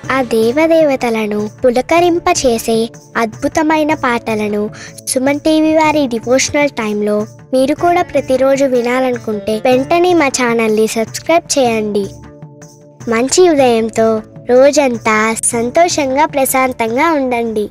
ఆ దేవదేవతలను పులకరింపచేసే అద్భుతమైన పాటలను సుమన్ టీవీ వారి డివోషనల్ టైంలో మీరు కూడా ప్రతిరోజు వినాలనుకుంటే వెంటనే మా ఛానల్ని సబ్స్క్రైబ్ చేయండి మంచి ఉదయంతో రోజంతా సంతోషంగా ప్రశాంతంగా ఉండండి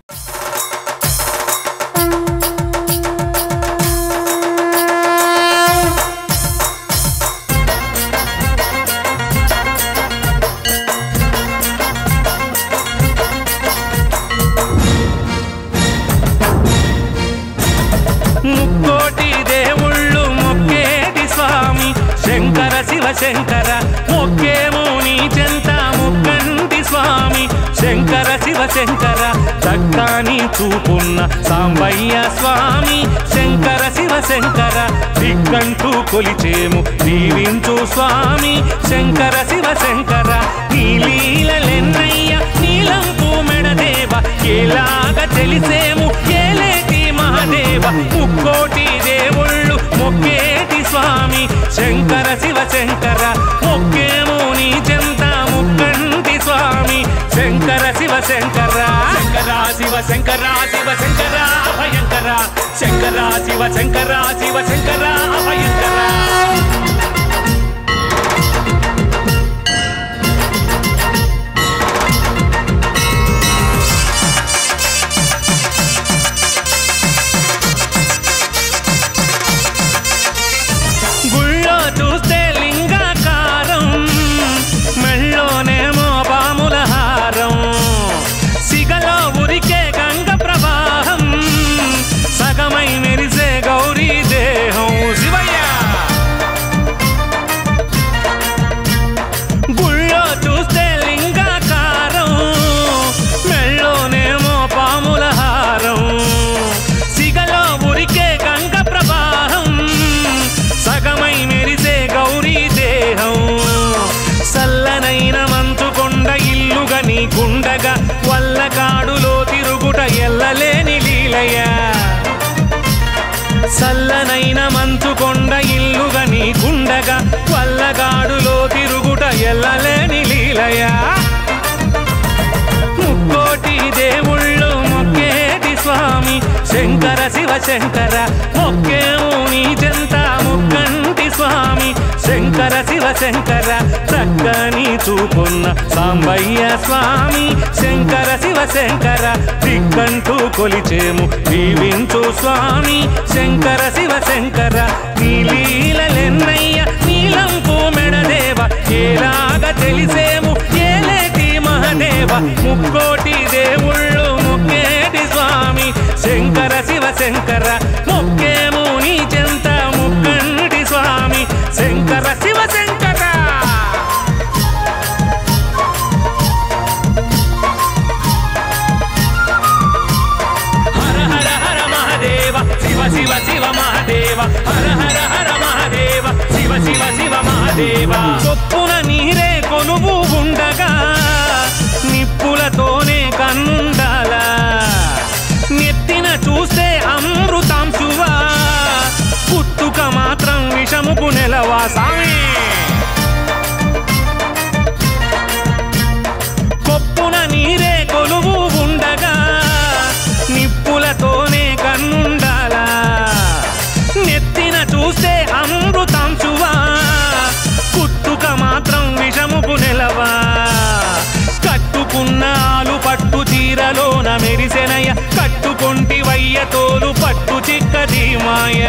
ముక్కోటి దేవుళ్ళు మొక్కేటి స్వామి శంకర శివ శంకర మొక్కేమో నీ చెంత ముక్కంటి స్వామి శంకర శివ శంకర చక్కాని చూపున్న సాంబయ్య స్వామి శంకర శివ శంకర దిక్కంటూ కొలిచేము దీవించు స్వామి శంకర శివ శంకర నీ లీలలెన్నయ్య నీలంపు మెడదేవ ఎలాగ తెలిసేము ఏలేటి మహాదేవ ముక్కోటి దేవుళ్ళు మొక్కేటి స్వామి శంకర శివ శంకర మొక్కేము నీ చెంత ముక్కంటి స్వామి శంకర శివ శంకర శంకర శివ శంకర శివ శంకర భయంకర శంకర శివ శంకర శివ శంకర భయంకర గుళ్ళో చూస్తే లింగాకారం మెళ్ళోనేమో బాముల హారం సిగలో ఉరికే గంగ ప్రవాహం సగమై మెరిసే గౌరీ దేహం శివయ్య గుళ్ళో చూస్తే లింగాకారం మెళ్ళోనేమో పాముల హారం సిగలో ఉరికే గంగ ప్రవాహం సగమై మెరిసే గౌరీ దేహం సల్లనైన మంచుకొండ ఇల్లుగా నీకుండగా వల్లకాడులో తిరుగుట ఎల్లలేని లీలయ సల్లనైన మంచుకొండ ఇల్లుగా నీకుండగా వల్లగాడులో తిరుగుట ఎల్లలేని లీలయ ముక్కోటి దేవుళ్ళు మొక్కేటి స్వామి శంకర శివ శంకర మొక్కేము నీ చెంత ముక్కంటి స్వామి శంకర శివ శంకర చక్కని చూపున్న సాంబయ్య స్వామి శంకర శివ శంకర దిక్కంటూ కొలిచేము దీవించు స్వామి శంకర శివ శంకర నీ లీలలెన్నయ్య నీలంపు మెడదేవ ఏలాగ తెలిసేము ఏలేటి మహదేవ ముక్కోటి దేవుళ్ళు మొక్కేటి స్వామి శంకర శివ శంకర మొక్కేము నీ చెంత ముక్కంటి స్వామి శంకర శివ శంకర హర హర హర మహాదేవ శివ శివ శివ మహాదేవ హర హర హర మహాదేవ శివ శివ శివ మహాదేవ చొప్పున నీరే కొనువు ఉండగా నిప్పులతోనే కన్నుండాలా నెత్తిన చూస్తే అమృతాంశువా పుట్టుక మాత్రం విషముకు నెలవా సామి కొప్పున నీరే కొలువు ఉండగా నిప్పులతోనే కన్నుండాలా నెత్తిన చూస్తే అమృతాంశువా పుట్టుక మాత్రం విషముకు నెలవా కట్టుకున్న ఆలు పట్టు చీరలోన మెరిసెనయ కట్టుకొంటి వయ్య తోలు పట్టు చిక్కది మాయ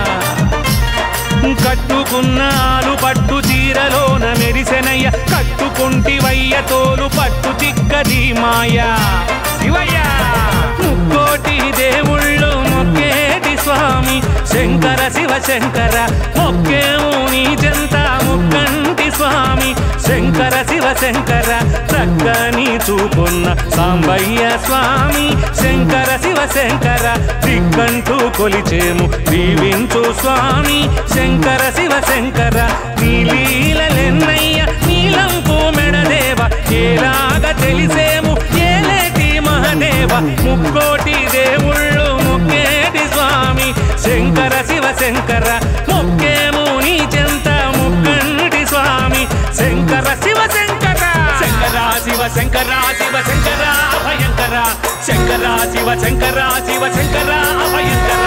కట్టుకున్న ఆలు పట్టు చీరలోన మెరిసెనయ్య కట్టుకుంటి వయ్య తోలు పట్టు చిక్కది మాయ శివయ్య ముక్కోటి దేవుళ్ళు మొక్కేటి స్వామి శంకర శివ శంకర మొక్కేము నీ చెంత ముక్కంటి స్వామి శంకర శివ శంకర చక్కని చూపున్న సాంబయ్య స్వామి శంకర శివ శంకర దిక్కంటూ కొలిచేము దీవించు స్వామి శంకర శివ శంకర నీ లీలలెన్నయ్య నీలంపు మెడదేవ ఏలాగ తెలిసేము ఏలేటి మహదేవ ముక్కోటి దేవుళ్ళు మొక్కేటి స్వామి శంకర శివ శంకర మొక్కేము నీ చెంత ముక్కంటి స్వామి శంకర శివ శంకర శంకర శివ శంకర శివ శంకర అభయంకర శంకర శివ శంకర శివ శంకర అభయంకర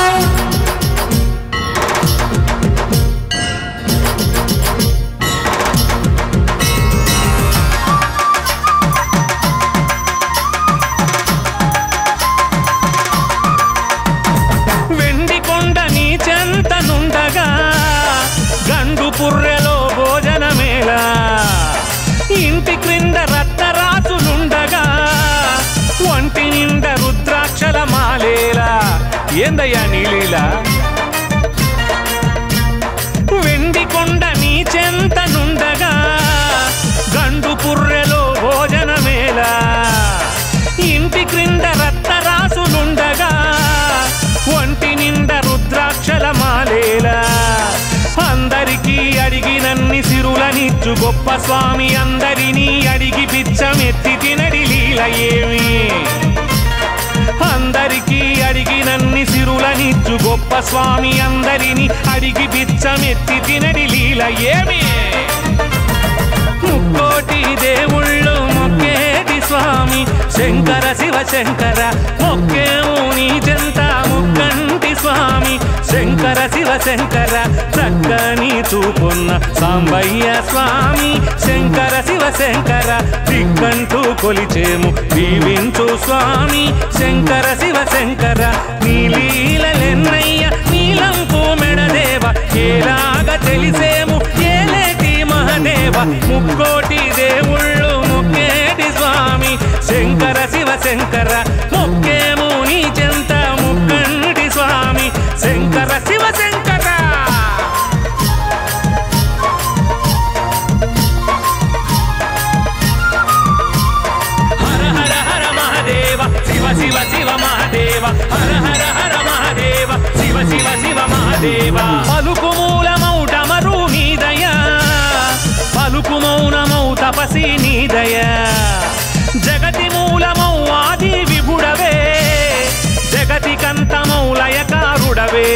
వెండి కొండ నీ చెంతనుండగా గండు పుర్రెలో భోజనమేలా ఇంటి క్రింద రక్తరాసులుండగా ఒంటి నిండా రుద్రాక్షల మాలేలా ఏందయ్యా నీలీలా వెండి కొండ నీ చెంతనుండగా గండు పుర్రెలో భోజనమేలా ఇంటి క్రింద రక్తరాసులుండగా ఒంటి నిండా రుద్రాక్షల మాలేలా అందరికీ అడిగినన్ని సిరులనిచ్చు గొప్ప స్వామి అందరినీ అడిగి పిచ్చమెత్తి తినడి లీల ఏమి అందరికీ అడిగినన్ని సిరులనిచ్చు గొప్ప స్వామి అందరినీ అడిగి బిచ్చమెత్తి తినడి లీల ఏమి ముక్కోటి దేవుళ్ళు మొక్కేటి స్వామి శంకర శివ శంకర మొక్కేము నీ జంత ముక్కంటి స్వామి శంకర శివ శంకర చక్కని చూపున్న సాంబయ్య స్వామి శంకర శివ శంకర దిక్కంటూ కొలిచేము దీవించు స్వామి శంకర శివ శంకర నీలీలెన్నయ్య నీలంపు మెడదేవ ఏలాగా తెలిసేము ఏలేటి మహదేవ ముక్కోటి దేవుళ్ళు ముక్కేటి స్వామి శంకర శివ శంకర మొక్కేము నీ చెంత ముక్కంటి స్వామి శంకర శివ శంకర హర హర హర మహాదేవ శివ శివ శివ మహాదేవ హర హర హర మహాదేవ శివ శివ శివ మహాదేవ పలుకు మూలమౌట మరు నీదయ పలుకు మౌనమౌ తపసి నీదయ జగతి మూలమౌ ఆది విభుడవే జగతి కంతమౌ లయకారుడవే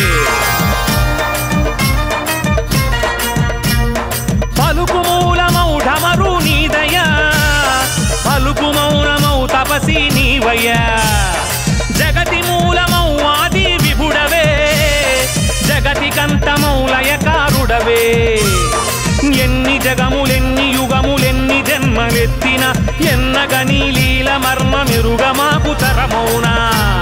పలుకు మూలమౌ ఢమరు నీదయ పలుకు మౌనమౌ తపసి నీవయ్య జగతి మూలమౌ ఆది విభుడవే జగతి కంతమౌ లయకారుడవే ఎన్ని జగములెన్ని యుగములెన్ని జన్మలెత్తిన ఎన్నగని లీల మర్మ మెరుగమాకు తరమౌనా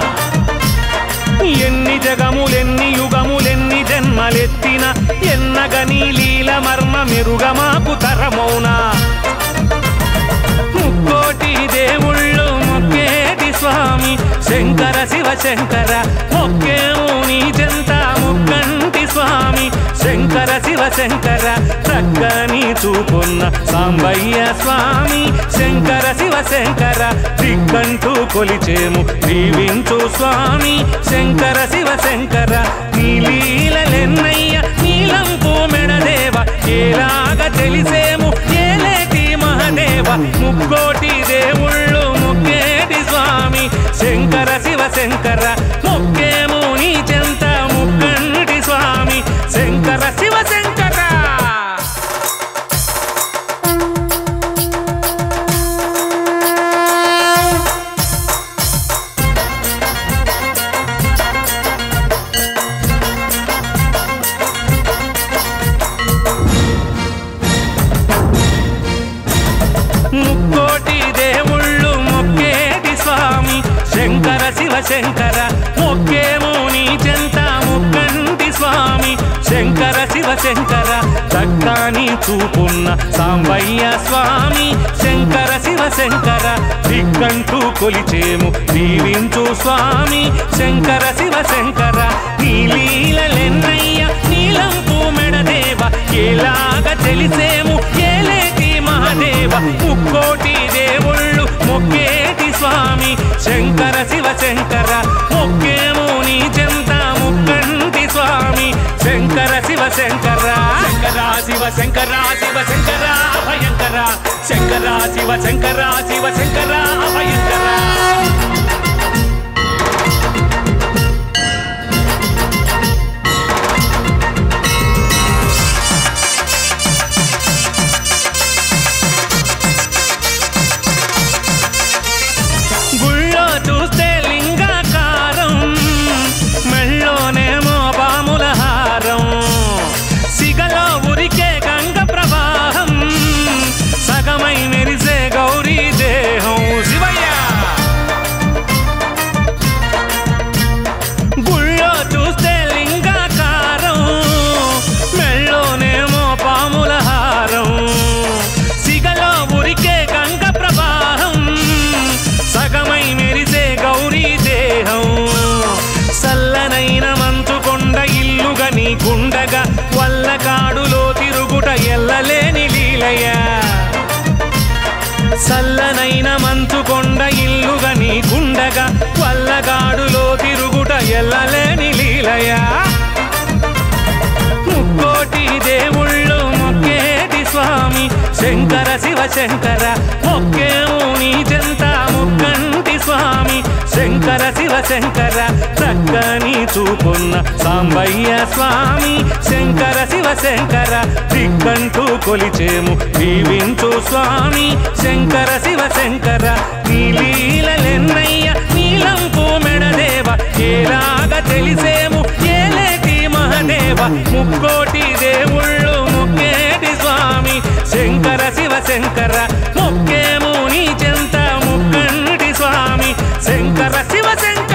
ఎన్ని జగములెన్ని యుగములెన్ని జన్మలెత్తిన ఎన్నగని లీల మర్మ మెరుగమాకు తరమౌనా ముక్కోటి దేవుళ్ళు మొక్కేటి స్వామి శంకర శివ శంకర మొక్కేము నీ చెంత ముక్కంటి స్వామి శంకర శివ శంకర చక్కని చూపున్న సాంబయ్య స్వామి శంకర శివ శంకర దిక్కంటూ కొలిచేము దీవించు స్వామి శంకర శివ శంకర నీలీలెన్నయ్య నీలంపు మెడదేవ ఏలాగా తెలిసేము ఏలేటి మహదేవ ముక్కోటి దేవుళ్ళు ముక్కేటి స్వామి శంకర శివ శంకర మొక్కేము నీ చెంత ముక్కంటి స్వామి శంకర శివ శంకర ముక్కోటి దేవుళ్ళు మొక్కేటి స్వామి శంకర శివ శంకర మొక్కేము నీ చెంత ముక్కంటి స్వామి శంకర శివ శంకర చక్కని చూపున్న సాంబయ్య స్వామి శంకర శివ శంకర దిక్కంటూ కొలిచేము దీవించు స్వామి శంకర శివ శంకర నీలీలెన్నయ్య నీలంపు మెడదేవ ఏలాగా తెలిసేము ఏలేటి మహాదేవ ముక్కోటి దేవుళ్ళు మొక్కేటి స్వామి శంకర శివ శంకర మొక్కేము నీ చెంత ముక్కంటి స్వామి శంకర శివ శంకర శంకర శివ శంకర శివ శంకర భయంకర శంకర శివ శంకర శివ శంకర భయంకర ఉండగా వల్లగాడులో తిరుగుట ఎల్లలేని లీలయా ముక్కోటి దేవుళ్ళు మొక్కేటి స్వామి శంకర శివ శంకర మొక్కేము నీ చెంత ముక్కంటి స్వామి శంకర శివ శంకర చక్కని చూపున్న సాంబయ్య స్వామి శంకర శివ శంకర దిక్కంటూ కొలిచేము దీవించు స్వామి శంకర శివ శంకర నీ లీలలెన్నయ్య నీలంపు మెడదేవ ఏలాగా తెలిసేము ఏలేటి మహదేవ ముక్కోటి దేవుళ్ళు ముక్కేటి స్వామి శంకర శివ శంకర మొక్కేము నీ చెంత ముక్కంటి స్వామి శంకర శివ శంకర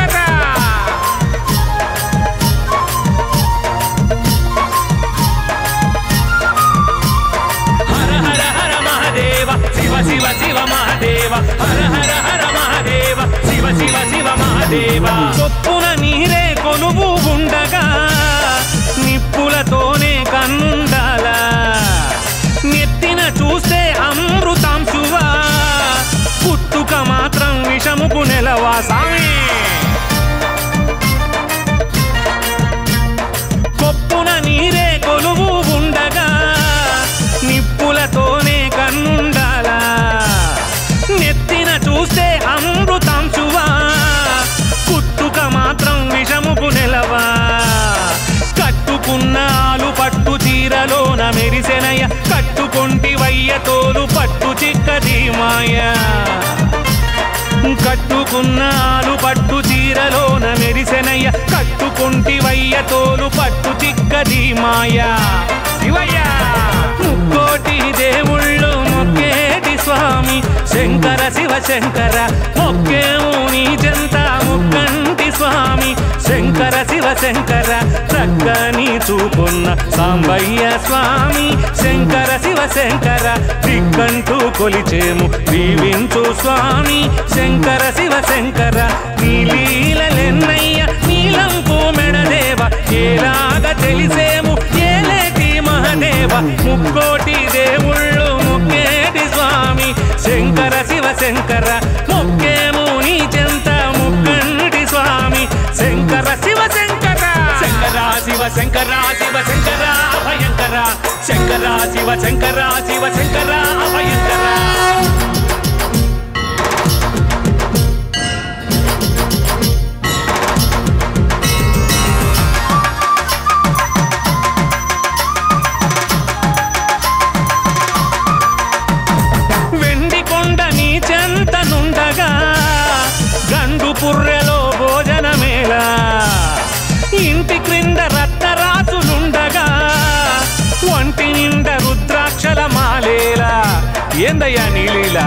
హర హర హర మహాదేవ శివ శివ శివ మహాదేవ హర హర హర మహాదేవ శివ శివ శివ మహాదేవ చొప్పున నీరే కొలువు ఉండగా నిప్పులతోనే కన్నుండాల నెత్తిన చూస్తే అమృతాంశువా పుట్టుక మాత్రం విషముకు నెలవా సామి కొప్పున నీరే కొలువు ఉండగా నిప్పులతోనే కన్నుండాలా నెత్తిన చూస్తే అమృతాంశువా పుట్టుక మాత్రం విషముకు నెలవా కట్టుకున్న ఆలు పట్టు చీరలోన మెరిసెనయ్య కట్టుకొంటి వయ్య తోలు పట్టు చిక్కది మాయా కట్టుకున్న ఆలు పట్టు చీరలోన మెరిసెనయ్య కట్టుకుంటి వయ్య తోలు పట్టు చిక్కది మాయా శివయ్య ముక్కోటి దేవుళ్ళు మొక్కేటి స్వామి శంకర శివ శంకర మొక్కేము నీ చెంత ముక్కంటి స్వామి శంకర శివ శంకర చక్కని చూపున్న సాంబయ్య స్వామి శంకర శివ శంకర దిక్కంటూ కొలిచేము దీవించు స్వామి శంకర శివ శంకర నీ లీలలెన్నయ్య నీలంపు మెడదేవ ఏలాగా తెలిసేము ఏలేటి మహదేవ ముక్కోటి దేవుళ్ళు ముక్కేటి స్వామి శంకర శివ శంకర మొక్కేము నీ చెంత ముక్కంటి స్వామి శంకర శివ శంకర శంకర శివ శంకర శివ శంకర భయంకర శంకర శివ శంకర శివ శంకర భయంకర వెండి కొండ నీ చెంతనుండగా గండు పుర్రెలో భోజనమేలా ఇంటి క్రింద రత్నరాసులుండగా ఒంటి నిండా రుద్రాక్షల మాలేలా ఏందయ్యా నీలీలా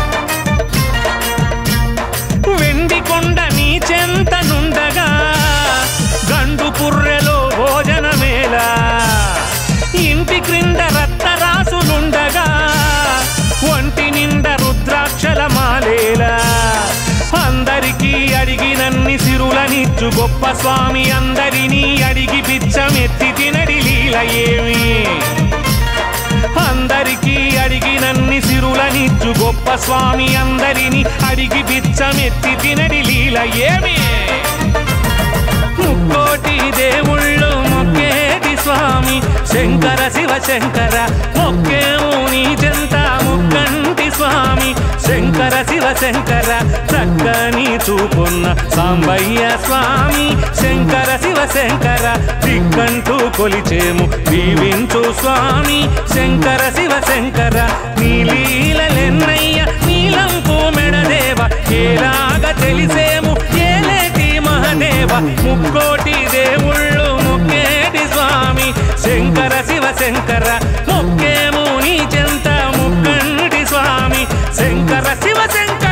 వెండి కొండ నీ చెంతనుండగా గండు పుర్రెలో భోజనమేలా ఇంటి క్రింద రత్నరాసులుండగా ఒంటి నిండా రుద్రాక్షల మాలేలా అందరికీ అడిగినన్ని సిరులనిచ్చు గొప్ప స్వామి అందరినీ అడిగి పిచ్చమెత్తి తినడి లీల ఏమి అందరికీ అడిగినన్ని సిరులనిచ్చు గొప్ప స్వామి అందరినీ అడిగి బిచ్చమెత్తి తినడి లీల ఏమి ముక్కోటి దేవుళ్ళు మొక్కేటి స్వామి శంకర శివ శంకర మొక్కేము నీ చెంత ముక్కంటి స్వామి శంకర శివ శంకర చక్కని చూపున్న సాంబయ్య స్వామి శంకర శివ శంకర దిక్కంటూ కొలిచేము దీవించు స్వామి శంకర శివ శంకర నీ లీలలెన్నయ్య నీలంపు మెడదేవ ఏలాగా తెలిసేము ఏలేటి మహదేవ ముక్కోటి దేవుళ్ళు ముక్కేటి స్వామి శంకర శివ శంకర మొక్కేము నీ చెంత ముక్కంటి స్వామి శంకర శివ శంకర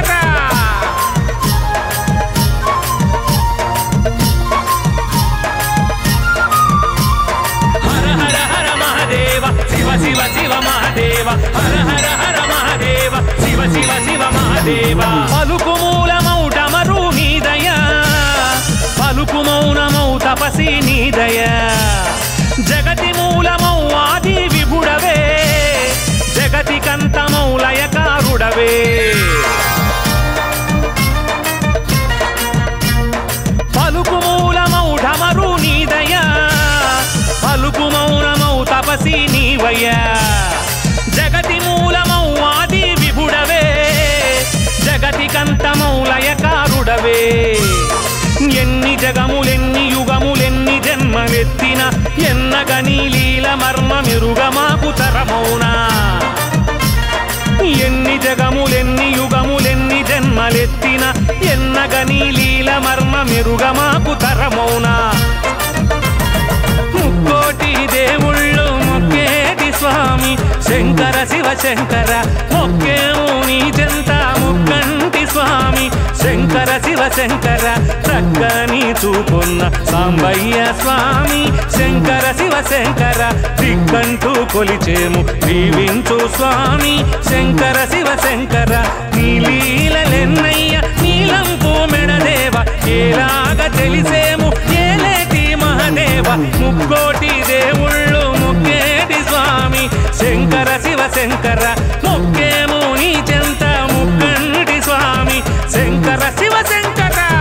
హర హర హర మహాదేవ శివ శివ శివ మహాదేవ హర హర హర మహాదేవ శివ శివ శివ మహాదేవ పలుకు మూలమౌటమరు నీదయ పలుకు మౌనమౌ తపసి నీదయ జగతి మూలమౌ ఆది విభుడవే జగతి కంతమౌ లయకారుడవే జగములెన్ని యుగములెన్ని జన్మలెత్తిన ఎన్నగని లీల మర్మ మెరుగమాకు తరమౌనా ఎన్ని జగములెన్ని యుగములెన్ని జన్మలెత్తిన ఎన్నగని లీల మర్మ మెరుగమాకు తరమౌనా ముక్కోటి దేవుళ్ళు మొక్కేటి స్వామి శంకర శివ శంకర మొక్కేము నీ చెంత ముక్కంటి స్వామి శంకర శివ శంకర చక్కని చూపున్న సాంబయ్య స్వామి శంకర శివ శంకర దిక్కంటూ కొలిచేము దీవించు స్వామి శంకర శివ శంకర నీ లీలలెన్నయ్య నీలంపు మెడదేవ ఏలాగా తెలిసేము ఏలేటి మహదేవ ముక్కోటి దేవుళ్ళు ముక్కేటి స్వామి శంకర శివ శంకర మొక్కేము నీ చెంత ముక్కంటి స్వామి శంకర శివ శంకర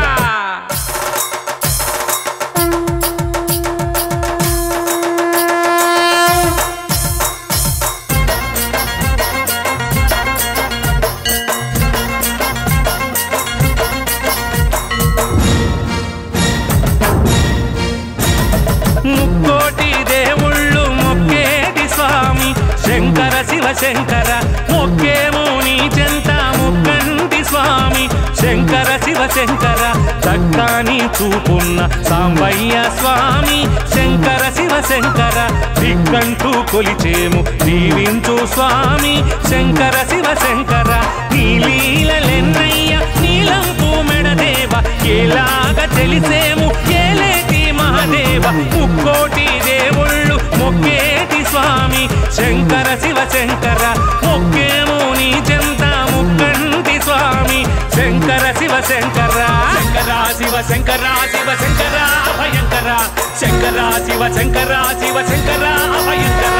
ముక్కోటి దేవుళ్ళు మొక్కేటి స్వామి శంకర శివ శంకర మొక్కేము నీ చెంత ముక్కంటి స్వామి శంకర శివ శంకర చక్కని చూపున్న సాంబయ్య స్వామి శంకర శివ శంకర దిక్కంటూ కొలిచేము దీవించు స్వామి శంకర శివ శంకర నీ లీలలెన్నయ్య నీలంపు మెడదేవ ఎలాగా తెలిసేము ఏలేటి మహాదేవ ముక్కోటి దేవుళ్ళు మొక్కేటి స్వామి శంకర శివ శంకర మొక్కేము నీ చెంత ముక్కంటి స్వామి శంకర శివ శంకర శంకర శివ శంకర శివ శంకర భయంకర శంకర శివ శంకర శివ శంకర భయంకర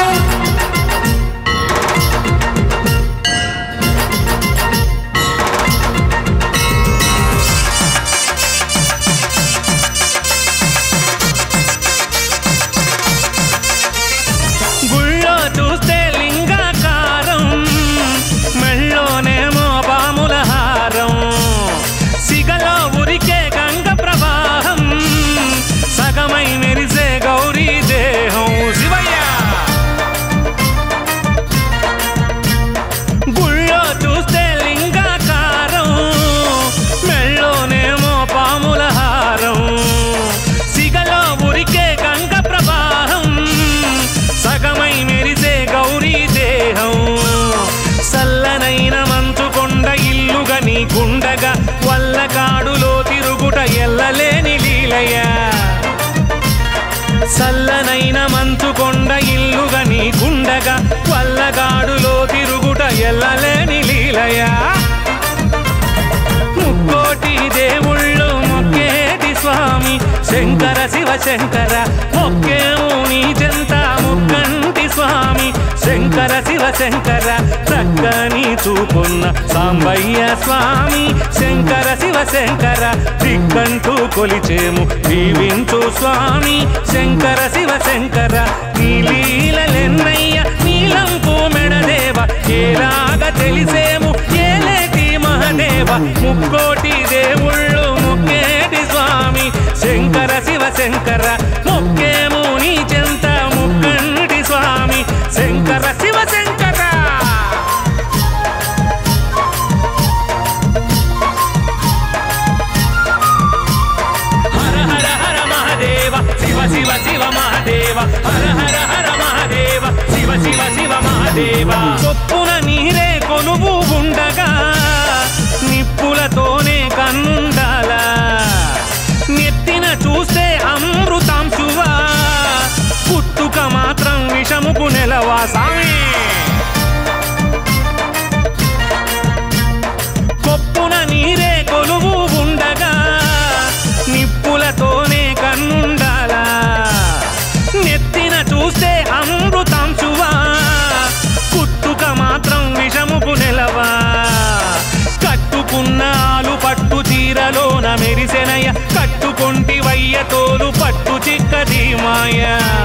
గుళ్ళో చూస్తే లింగాకారం మెళ్ళోనేమో పాముల హారం సిగలో ఉరికే గంగ ప్రవాహం సగమై మెరిసే గౌరీ దేహం శివయ్య గుళ్ళో చూస్తే లింగాకారం మెళ్ళోనేమో పాముల హారం సిగలో ఉరికే గంగ ప్రవాహం సగమై మెరిసే గౌరీ దేహం సల్లనైన మంచు కొండ ఇల్లుగా నీకుండగా వల్లకాడులో తిరుగుట ఎల్లలేని లీలయ సల్లనైన మంచు కొండ ఇల్లుగా నీకుండగా వల్లగాడులో తిరుగుట ఎల్లలేని లీలయ ముక్కోటి దేవుళ్ళు మొక్కేటి స్వామి శంకర శివ శంకర మొక్కేము నీ చెంత ముక్కంటి స్వామి శంకర శివ శంకర చక్కని చూపున్న సాంబయ్య స్వామి శంకర శివ శంకర దిక్కంటూ కొలిచేము దీవించు స్వామి శంకర శివ శంకర నీ లీలలెన్నయ్య నీలంపు మెడదేవ ఏలాగా తెలిసేము ఏలేటి మహదేవ ముక్కోటి దేవుళ్ళు ముక్కేటి స్వామి శంకర శివ శంకర మొక్కేము నీ చెంత ముక్కంటి స్వామి శంకర శివ శంకర హర హర హర మహాదేవ శివ శివ శివ మహాదేవ హర హర హర మహాదేవ శివ శివ శివ మహాదేవ చొప్పున నీరే కొనువు ఉండగా నిప్పులతోనే కన్నుండాలా నెత్తిన చూస్తే అమృతాంశువా పుట్టుక మాత్రం విషముకు నెలవా సామి కొప్పున నీరే కొలువు ఉండగా నిప్పులతోనే కన్నుండాలా నెత్తిన చూస్తే అమృతాంశువా పుట్టుక మాత్రం విషముకు నెలవా కట్టుకున్న ఆలు పట్టు చీరలోన మెరిసెనయ కట్టుకొంటి వయ్య తోలు పట్టు చిక్కది మాయ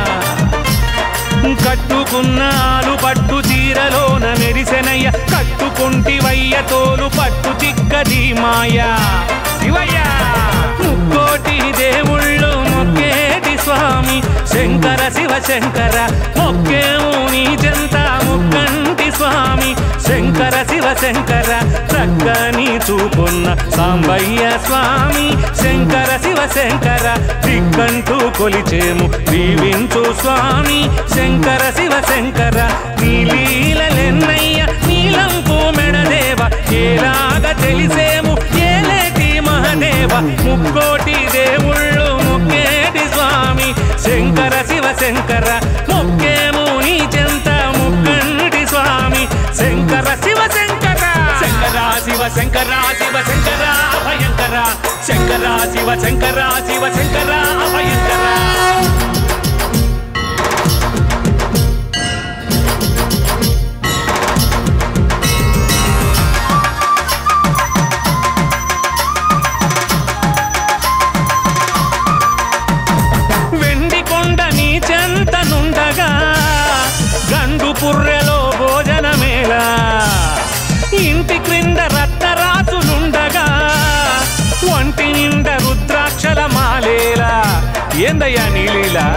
కట్టుకున్న ఆలు పట్టు చీరలోన మెరిసెనయ్య కట్టుకుంటి వయ్య తోలు పట్టు చిక్కది మాయ శివయ్య ముక్కోటి ముక్కోటి దేవుళ్ళు మొక్కేటి స్వామి శంకర శివ శంకర మొక్కేము నీ చెంత ముక్కంటి స్వామి శంకర శివ శంకర చక్కని చూపున్న సాంబయ్య స్వామి శంకర శివ శంకర దిక్కంటూ కొలిచేము దీవించు స్వామి శంకర శివ శంకర నీ లీలలెన్నయ్య నీలంపు మెడదేవ ఏలాగా తెలిసేము ఏలేటి మహదేవ ముక్కోటి దేవుళ్ళు మొక్కేటి స్వామి శంకర శివ శంకర మొక్కేము నీ చెంత ముక్కంటి స్వామి శంకర శివ శంకర శంకర శివ శంకర శివ శంకర అభయంకర శంకర శివ శంకర శివ శంకర అభయంకర వెండి కొండ నీ చెంతనుండగా గండు పుర్రెలో భోజనమేలా ఇంటి క్రింద రక్తరాసులుండగా ఒంటి నిండా రుద్రాక్షల మాలేలా ఏందయ్యా నీలీలా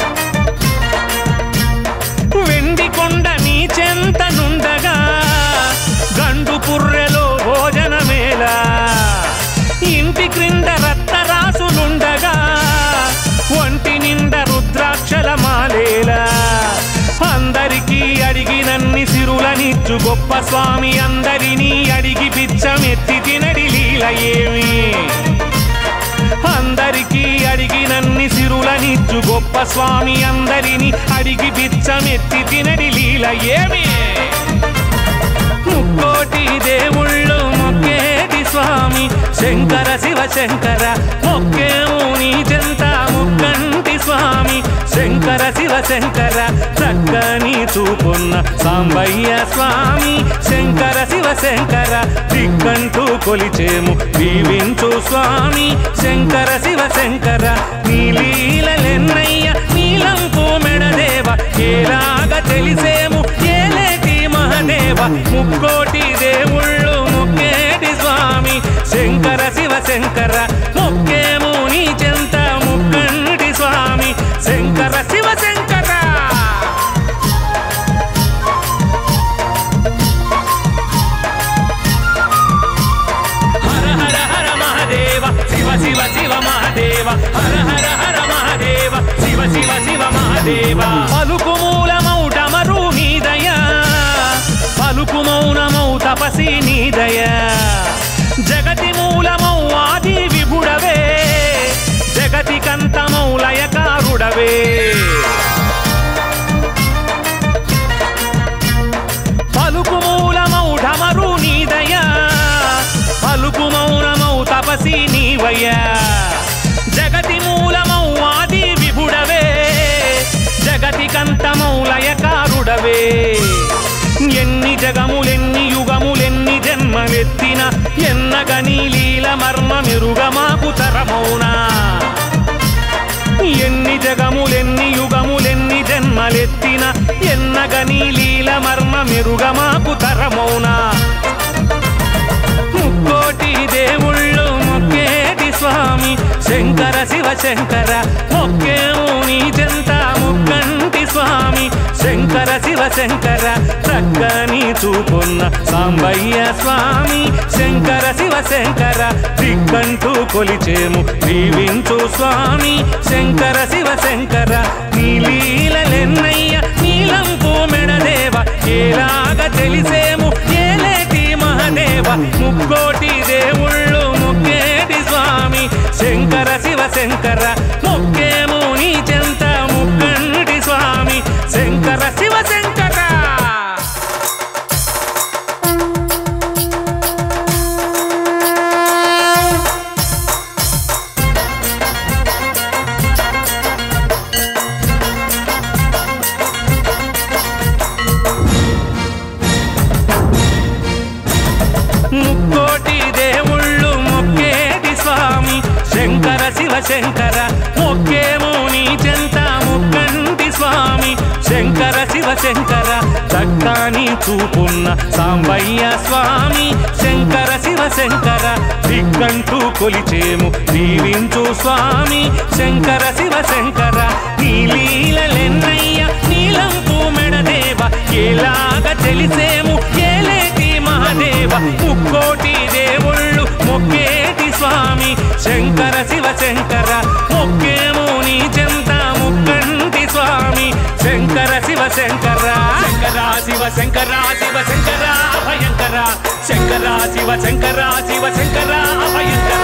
వెండి కొండ నీ చెంతనుండగా గండు పుర్రెలో భోజనమేలా ఇంటి క్రింద రక్తరాసులుండగా ఒంటి నిండా రుద్రాక్షల మాలేలా అందరికీ అడిగినన్ని సిరులనిచ్చు గొప్ప స్వామి అందరినీ అడిగి పిచ్చమెత్తి తినడి లీల ఏమి అందరికీ అడిగినన్ని సిరులనిచ్చు గొప్ప స్వామి అందరినీ అడిగి బిచ్చమెత్తి తినడి లీల ఏమి ముక్కోటి దేవుళ్ళు మొక్కేటి స్వామి శంకర శివ శంకర మొక్కేము నీ చెంత ముక్కంటి స్వామి శంకర శివ శంకర చక్కని చూపున్న సాంబయ్య స్వామి శంకర శివ శంకర దిక్కంటూ కొలిచేము దీవించు స్వామి శంకర శివ శంకర నీ లీలలెన్నయ్య నీలంపు మెడదేవ ఏలాగా తెలిసేము ఏలేటి మహదేవ ముక్కోటి దేవుళ్ళు మొక్కేటి స్వామి శంకర శివ శంకర మొక్కేము నీ చెంత ముక్కంటి స్వామి శంకర శివ శంకర హర హర హర మహాదేవ శివ శివ శివ మహాదేవ హర హర హర మహాదేవ శివ శివ శివ మహాదేవ పలుకు మూలమౌట మరు నీదయ పలుకు మౌనమౌ తపసి నీదయ జగతి మూలమౌ ఆది విభుడవే జగతి కంతమౌ లయకారుడవే పలుకు మూలమౌ ఢమరు నీదయ పలుకు మౌనమౌ తపసి నీవయ్య జగతి మూలమౌ ఆది విభుడవే జగతి కంతమౌ లయకారుడవే ఎన్ని జగములెన్ని యుగములెన్ని జన్మలెత్తిన ఎన్నగని లీల మర్మ మెరుగమాకు తరమౌనా ఎన్ని జగములెన్ని యుగములెన్ని జన్మలెత్తిన ఎన్నగని లీల మర్మ మెరుగమాకు తరమౌనా ముక్కోటి దేవుళ్ళు మొక్కేటి స్వామి శంకర శివ శంకర మొక్కేము నీ చెంత ముక్కంటి స్వామి శంకర శివ శంకర చక్కని చూపున్న సాంబయ్య స్వామి శంకర శివ శంకర దిక్కంటూ కొలిచేము దీవించు స్వామి శంకర శివ శంకర నీ లీలలెన్నయ్య నీలంపు మెడదేవ ఏలాగా తెలిసేము ఏలేటి మహదేవ ముక్కోటి దేవుళ్ళు మొక్కేటి స్వామి శంకర శివ శంకర మొక్కేము నీ చెంత ముక్కంటి స్వామి శంకర శివ శంకర ముక్కోటి దేవుళ్ళు మొక్కేటి స్వామి శంకర శివ శంకర మొక్కేము నీ చెంత ముక్కంటి స్వామి శంకర శివ శంకర చక్కని చూపున్న సాంబయ్య స్వామి శంకర శంకర శివ శంకర దిగ్గంటూ కొలిచేము దీవించు స్వామి శంకర శివ శంకర నీ లీలలెన్నయ్య నీలంపు మెడదేవ ఎలాగ తెలిసేము ఏలేటి మహాదేవ ముక్కోటి దేవుళ్ళు మొక్కేటి స్వామి శంకర శివ శంకర మొక్కేము నీ చెంత ముక్కంటి స్వామి శంకర శివ శంకర శంకర శివ శంకర శివ శంకర భయంకర శంకర శివ శంకర శివ శంకర భయంకర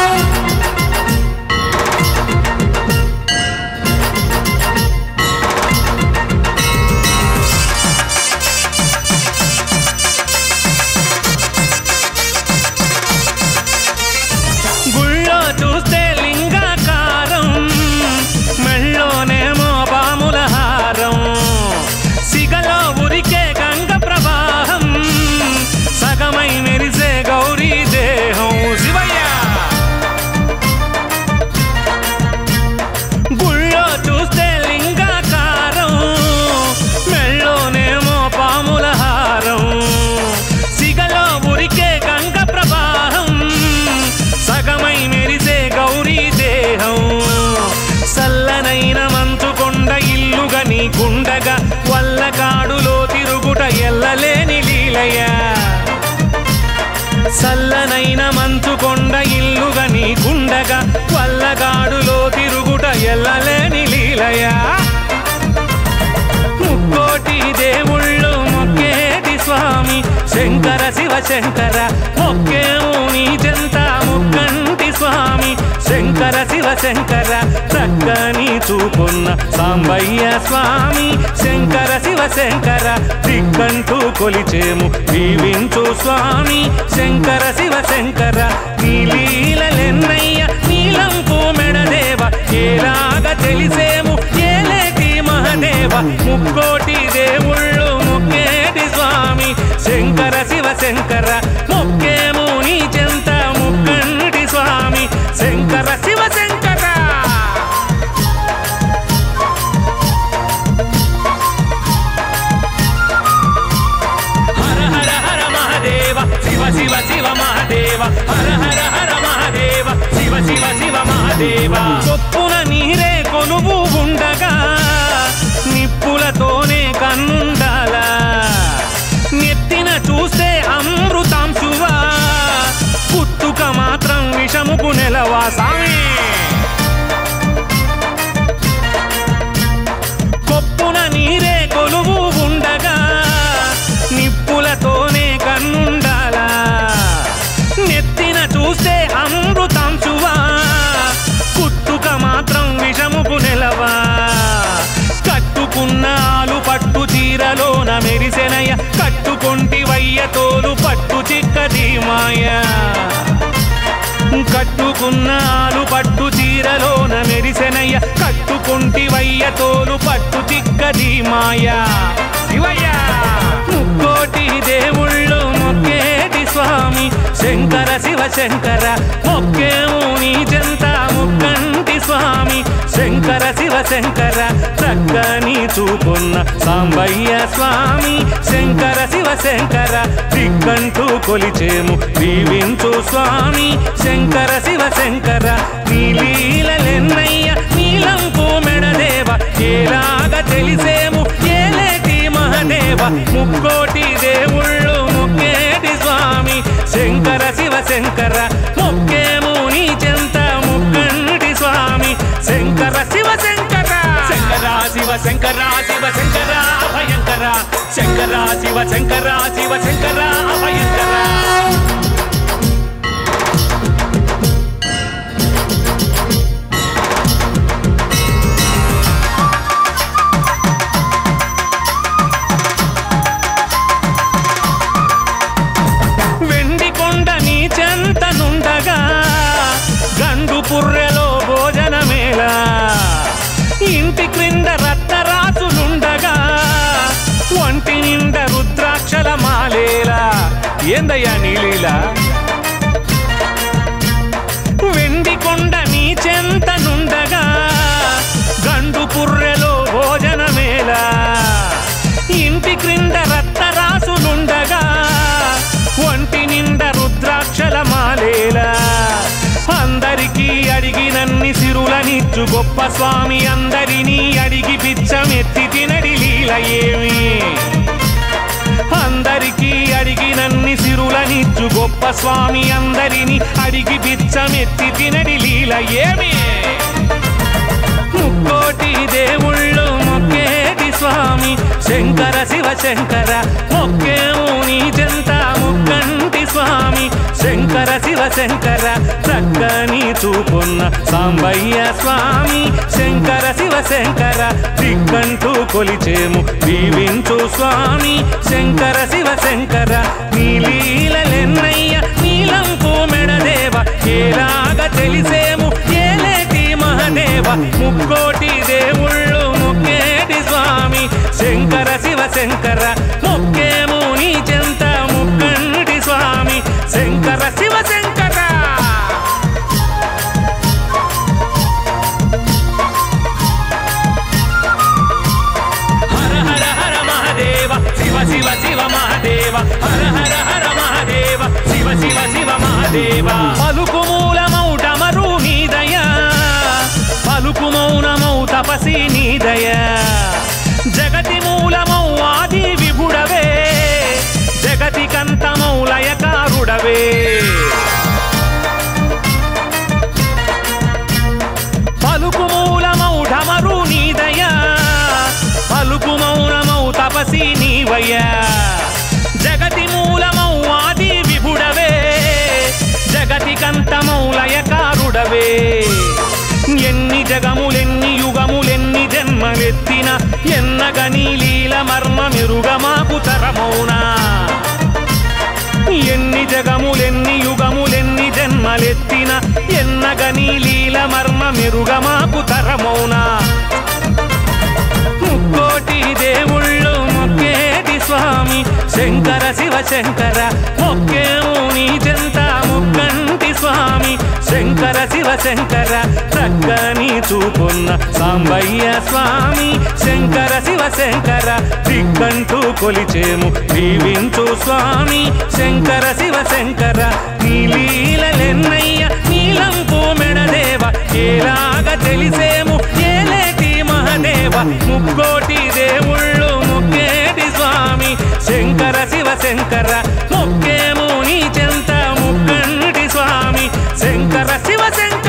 గుళ్ళో చూస్తే లింగాకారం మెళ్ళోనేమో పాముల హారం సిగలో ఉరికే గంగ ప్రవాహం సగమై మెరిసే గౌరీ దేహం శివయ్య గుళ్ళో చూస్తే లింగాకారం మెళ్ళోనేమో పాముల హారం సిగలో ఉరికే గంగ ప్రవాహం సగమై మెరిసే గౌరీ దేహం సల్లనైన మంచుకొండ ఇల్లుగా నీ గుండగా వల్లకాడులో తిరుగుట ఎల్లలేని లీలయ సల్లనైన మంచుకొండ ఇల్లుగా నీ గుండగా వల్లగాడులో తిరుగుట ఎల్లలేని లీలయ ముక్కోటి దేవుళ్ళు మొక్కేటి స్వామి శంకర శివ శంకర మొక్కేము నీ జంత ముక్కంటి స్వామి శంకర శివ శంకర చక్కని చూపున్న సాంబయ్య స్వామి శంకర శివ శంకర దిక్కంటూ కొలిచేము దీవించు స్వామి శంకర శివ శంకర నీ లీలలెన్నయ్య నీలంపు మెడదేవ ఏలాగ తెలిసేము ఏలేటి మహదేవ ముక్కోటి దేవుళ్ళు ముక్కేటి స్వామి శంకర శివ శంకర మొక్కేము నీ చెంత ముక్కంటి స్వామి శంకర శివ శంకర హర హర హర మహాదేవ శివ శివ శివ మహాదేవ హర హర హర మహాదేవ శివ శివ శివ మహాదేవ చొప్పున నీరే కొనువు ఉండగా నిప్పులతోనే కన్నుండాలా నెత్తిన చూస్తే అమృతాంశువా పుట్టుక మాత్రం విషముకు నెలవా సామి కొప్పున నీరే కొలువు ఉండగా నిప్పులతోనే కన్నుండాలా నెత్తిన చూస్తే అమృతాంశువా పుట్టుక మాత్రం విషముకు నెలవా కట్టుకున్న ఆలు పట్టు చీరలోన మెరిసెనయ్య కట్టుకొంటి వయ్య తోలు పట్టు చిక్కది మాయ కట్టుకున్న ఆలు పట్టు చీరలోన మెరిసెనయ్య కట్టుకుంటి వయ్య తోలు పట్టు చిక్కది మాయ శివయ్య ముక్కోటి దేవుళ్ళు మొక్కేటి స్వామి శంకర శివ శంకర మొక్కేము నీ జంత ముక్కంటి స్వామి శంకర శివ శంకర చక్కని చూపున్న సాంబయ్య స్వామి శంకర శివ శంకర దిక్కంటూ కొలిచేము దీవించు స్వామి శంకర శివ శంకర నీ లీలలెన్నయ్య నీలంపు మెడదేవ ఏలాగ తెలిసేము ఏలేటి మహదేవ ముక్కోటి దేవుళ్ళు ముక్కేటి స్వామి శంకర శివ శంకర మొక్కేము నీ చెంత ముక్కంటి స్వామి శంకర శివ శంకర శంకర శివ శంకర శివ శంకర భయంకర శంకర శివ శంకర శివ శంకర భయంకర వెండి కొండ నీ చెంతనుండగా గండు పుర్రెలో భోజనమేలా ఇంటి క్రింద రత్నరాసులుండగా ఒంటి నిండా రుద్రాక్షల మాలేలా ఏందయ్యా నీలీలా వెండి కొండ నీ చెంతనుండగా గండు పుర్రెలో భోజనమేలా ఇంటి క్రింద రత్నరాసులుండగా ఒంటి నిండా రుద్ర శిరులనిచ్చు గొప్ప స్వామి అందరినీ అడిగి పిచ్చమెత్తి తినడి లీల ఏమి అందరికీ అడిగినన్ని సిరులనిచ్చు గొప్ప స్వామి అందరినీ అడిగి బిచ్చమెత్తి తినడి లీల ఏమి ముక్కోటి దేవుళ్ళు మొక్కేటి స్వామి శంకర శివ శంకర మొక్కేము నీ చెంత ముక్కంటి స్వామి శంకర శివ శంకర చక్కని చూపున్న సాంబయ్య స్వామి శంకర శివ శంకర దిక్కంటూ కొలిచేము దీవించు స్వామి శంకర శివ శంకర నీలీలెన్నయ్య నీలంకు మెడదేవ ఏలాగా తెలిసేము ఏలేటి మహదేవ ముక్కోటి దేవుళ్ళు మొక్కేటి స్వామి శంకర శివ శంకర మొక్కేము నీ చెంత ముక్కంటి స్వామి శంకర శివ శంకర హర హర హర మహాదేవ శివ శివ శివ మహాదేవ హర హర హర మహాదేవ శివ శివ శివ మహాదేవ పలుకు మూలమౌట మరు నీదయ పలుకు మౌనమౌ తపసి నీదయ జగతి మూలమౌ ఆది విభుడవే జగతి కంతమౌ లయకారుడవే పలుకు మూలమౌ ఢమరు నీదయ పలుకు మౌనమౌ తపసి నీవయ్య జగతి మూలమౌ ఆది విభుడవే జగతి కంతమౌ లయకారుడవే ఎన్ని జగములెన్ని యుగములెన్ని జన్మలెత్తిన ఎన్నగని లీల మర్మ మెరుగమాకు తరమౌనా ఎన్ని జగములెన్ని యుగములెన్ని జన్మలెత్తిన ఎన్నగని లీల మర్మ మెరుగమాకు తరమౌనా ముక్కోటి దేవుళ్ళు మొక్కేటి స్వామి శంకర శివ శంకర మొక్కేము నీ చెంత ముక్కంటి స్వామి శంకర శివ శంకర చక్కని చూపున్న సాంబయ్య స్వామి శంకర శివ శంకర దిక్కంటూ కొలిచేము దీవించు స్వామి శంకర శివ శంకర నీలీలెన్నయ్య నీలంపు మెడదేవ ఏలాగా తెలిసేము ఏలేటి మహదేవ ముక్కోటి దేవుళ్ళు ముక్కేటి స్వామి శంకర శివ శంకర మొక్కేము నీ చెంత ముక్కంటి స్వామి శంకర శివ శంకర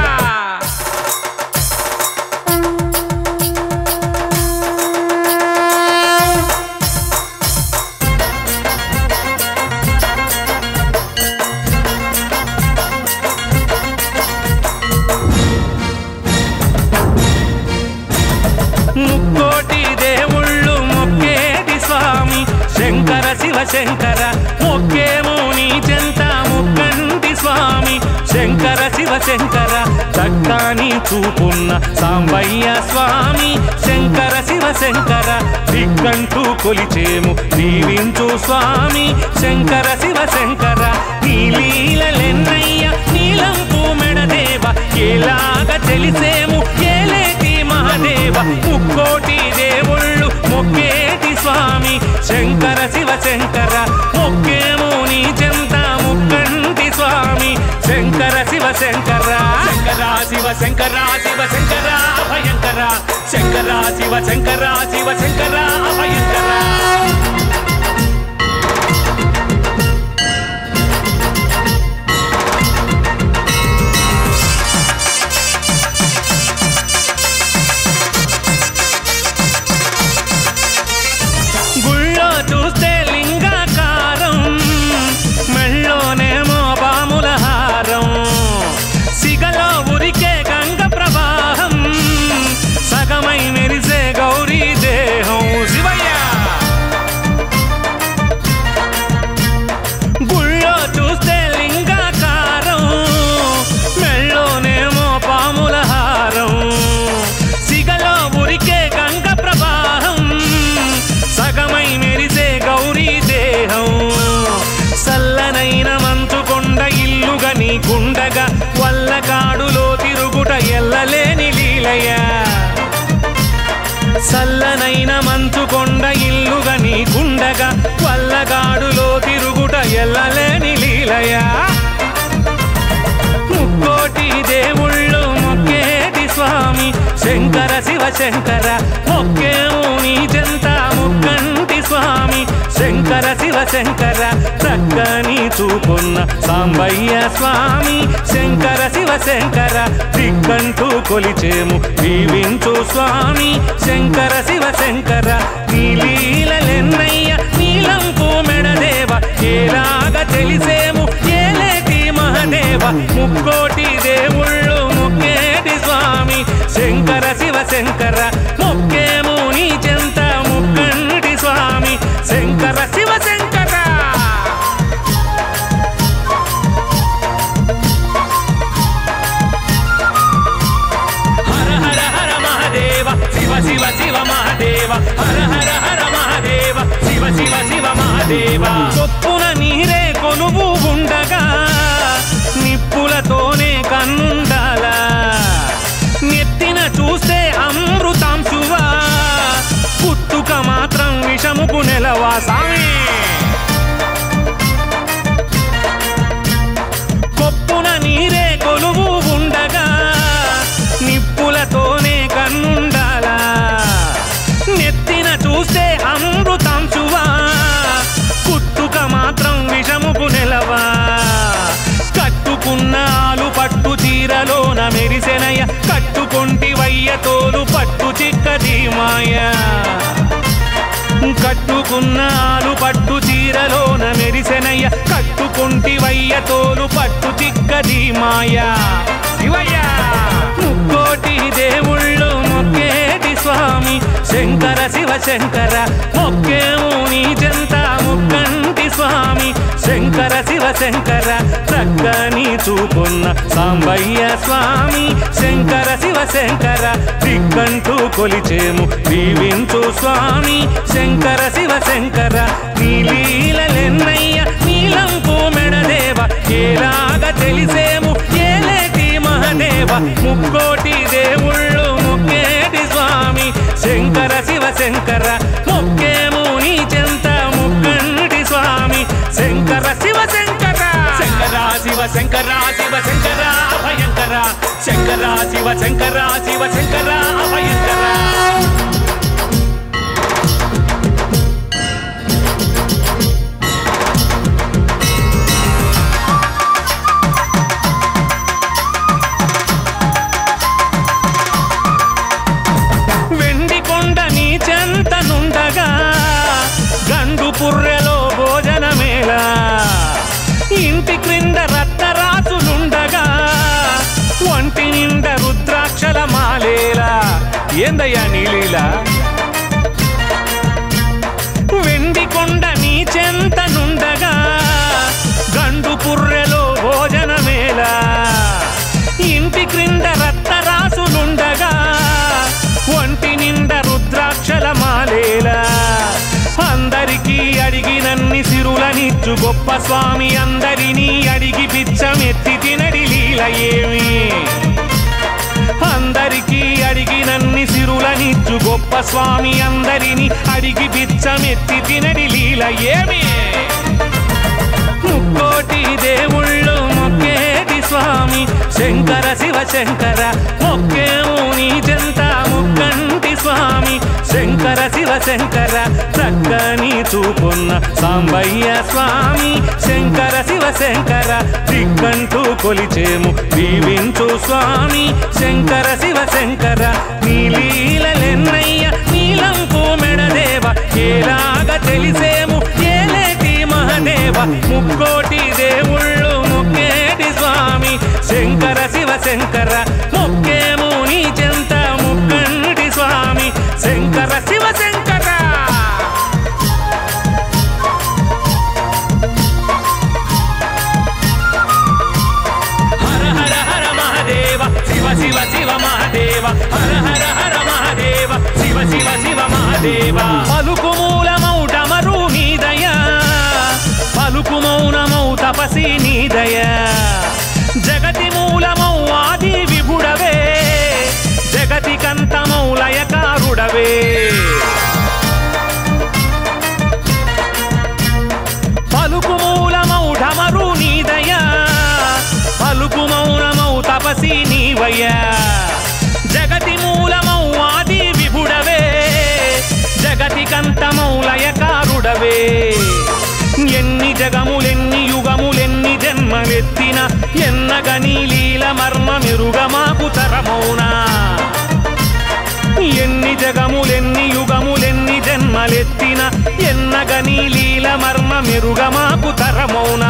ముక్కోటి దేవుళ్ళు మొక్కేటి స్వామి శంకర శివ శంకర మొక్కేము నీ చెంత ముక్కంటి స్వామి శంకర శివ శంకర చక్కని చూపున్న సాంబయ్య స్వామి శంకర శివ శంకర దిక్కంటూ కొలిచేము దీవించు స్వామి శంకర శివ శంకర నీలీలెన్నయ్య నీలంపు మెడదేవ ఎలాగా తెలిసేము ఏలేటి మహాదేవ ముక్కోటి దేవుళ్ళు మొక్కేటి స్వామి శంకర శివ శంకర మొక్కేము నీ చెంత ముక్కంటి స్వామి శంకర శివ శంకర శంకర శివ శంకర శివ శంకర భయంకర శంకర శివ శంకర శివ శంకర భయంకర గుళ్ళో చూస్తే లింగాకారం మెళ్ళోనేమో బాముల హారం సిగలో ఉరికే గంగ ప్రవాహం సగమై మెరిసే గౌరీ దేహం శివయ్య గుళ్ళో చూస్తే లింగాకారం మెళ్ళోనేమో పాముల హారం సిగలో ఉరికే గంగ ప్రవాహం సగమై మెరిసే గౌరీ దేహం సల్లనైన మంచుకొండ ఇల్లుగా నీకుండగా వల్లకాడులో తిరుగుట ఎల్లలేని లీలయ సల్లనైన మంచుకొండ ఇల్లుగా నీకుండగా వల్లగాడులో తిరుగుట ఎల్లలేని లీలయ ముక్కోటి దేవుళ్ళు మొక్కేటి స్వామి శంకర మొక్కేము నీ చెంత ముక్కంటి స్వామి శంకర శివ శంకర చక్కని చూపున్న సాంబయ్య స్వామి శంకర శివ శంకర దిక్కంటూ కొలిచేము దీవించు స్వామి శంకర శివ శంకర నీలీలెన్నయ్య నీలంపు మెడదేవ ఏలాగా తెలిసేము ఏలేటి మహదేవ ముక్కోటి దేవుళ్ళు ముక్కేటి స్వామి శంకర శివ శంకర మొక్కేము నీ చెంత ముక్కంటి స్వామి శంకర శివ శంకర హర హర హర మహాదేవ శివ శివ శివ మహాదేవ హర హర హర మహాదేవ శివ శివ శివ మహాదేవ చొప్పున నీరే కొనువు ఉండగా నిప్పులతోనే కన్నుండాలా నెత్తిన చూస్తే అమృతాంశువా పుట్టుక మాత్రం విషముకు నెలవా సామి కొప్పున నీరే కొలువు ఉండగా నిప్పులతోనే కన్నుండాలా నెత్తిన చూస్తే అమృతాంశువా పుట్టుక మాత్రం విషముకు నెలవా కట్టుకున్న ఆలు పట్టు చీరలోన మెరిసెనయ కట్టుకొంటి వయ్య తోలు పట్టు చిక్కది మాయ కట్టుకున్న ఆలు పట్టు చీరలోన మెరిసెనయ్య కట్టుకుంటి వయ్య తోలు పట్టు చిక్కది మాయ శివయ్య ముక్కోటి దేవుళ్ళు మొక్కేటి స్వామి శంకర శివ శంకర మొక్కేము నీ చెంత ముక్కంటి స్వామి శంకర శివ శంకర చక్కని చూపున్న సాంబయ్య స్వామి శంకర శివ శంకర దిక్కంటూ కొలిచేము దీవించు స్వామి శంకర శివ శంకర నీలీలెన్నయ్య నీలంపు మెడదేవ ఏలాగా తెలిసేము ఏలేటి మహదేవ ముక్కోటి దేవుళ్ళు ముక్కేటి స్వామి శంకర శివ శంకర మొక్కేము నీ చెంత ముక్కంటి స్వామి శంకర శివ శంకర శంకర శివ శంకర శివ శంకర భయంకర శంకర శివ శంకర శివ శంకర భయంకర వెండి కొండ నీ చెంతనుండగా గండు పుర్రెలో భోజనమేలా ఇంటి క్రింద రత్నరాసులుండగా ఒంటి నిండా రుద్రాక్షల మాలేలా ఏందయ్యా నీలీలా వెండి కొండ నీ చెంతనుండగా గండు పుర్రెలో భోజనమేలా ఇంటి క్రింద రత్నరాసులుండగా ఒంటి నిండా రుద్రాక్షల మాలేలా అందరికీ అడిగినన్ని సిరులనిచ్చు గొప్ప స్వామి అందరినీ అడిగి పిచ్చమెత్తి తినడి లీల ఏమి అందరికీ అడిగినన్ని సిరులనిచ్చు గొప్ప స్వామి అందరినీ అడిగి పిచ్చమెత్తి తినడి లీల ఏమి ముక్కోటి దేవుళ్ళు మొక్కేటి స్వామి శంకర శివ శంకర మొక్కేము నీ జంత ముక్కంటి స్వామి శంకర శివ శంకర చక్కని చూపున్న సాంబయ్య స్వామి శంకర శివ శంకర దిక్కంటూ కొలిచేము దీవించు స్వామి శంకర శివ శంకర నీలీలెన్నయ్య నీలంపు మెడదేవ ఏలాగా తెలిసేము ఏలేటి మహదేవ ముక్కోటి దేవుళ్ళు ముక్కేటి స్వామి శంకర శివ శంకర మొక్కేము నీ చెంత ముక్కంటి స్వామి శంకర శివ శంకర హర హర హర మహాదేవ శివ శివ శివ మహాదేవ హర హర హర మహాదేవ శివ శివ శివ మహాదేవ పలుకు మూలమౌట మరు నీదయ పలుకు మౌనమౌ తపసి నీదయ జగతి మూలమౌ ఆది విభుడవే జగతి కంతమౌ లయకారుడవే పలుకు మూలమౌ ఢమరు నీదయ పలుకు మౌనమౌ తపసి నీవయ్య జగతి మూలమౌ ఆది జగములెన్ని యుగములెన్ని జన్మలెత్తిన ఎన్నగని లీల మర్మ మెరుగమాకు తరమౌనా ఎన్ని జగములెన్ని యుగములెన్ని జన్మలెత్తిన ఎన్నగని లీల మర్మ మెరుగమాకు తరమౌనా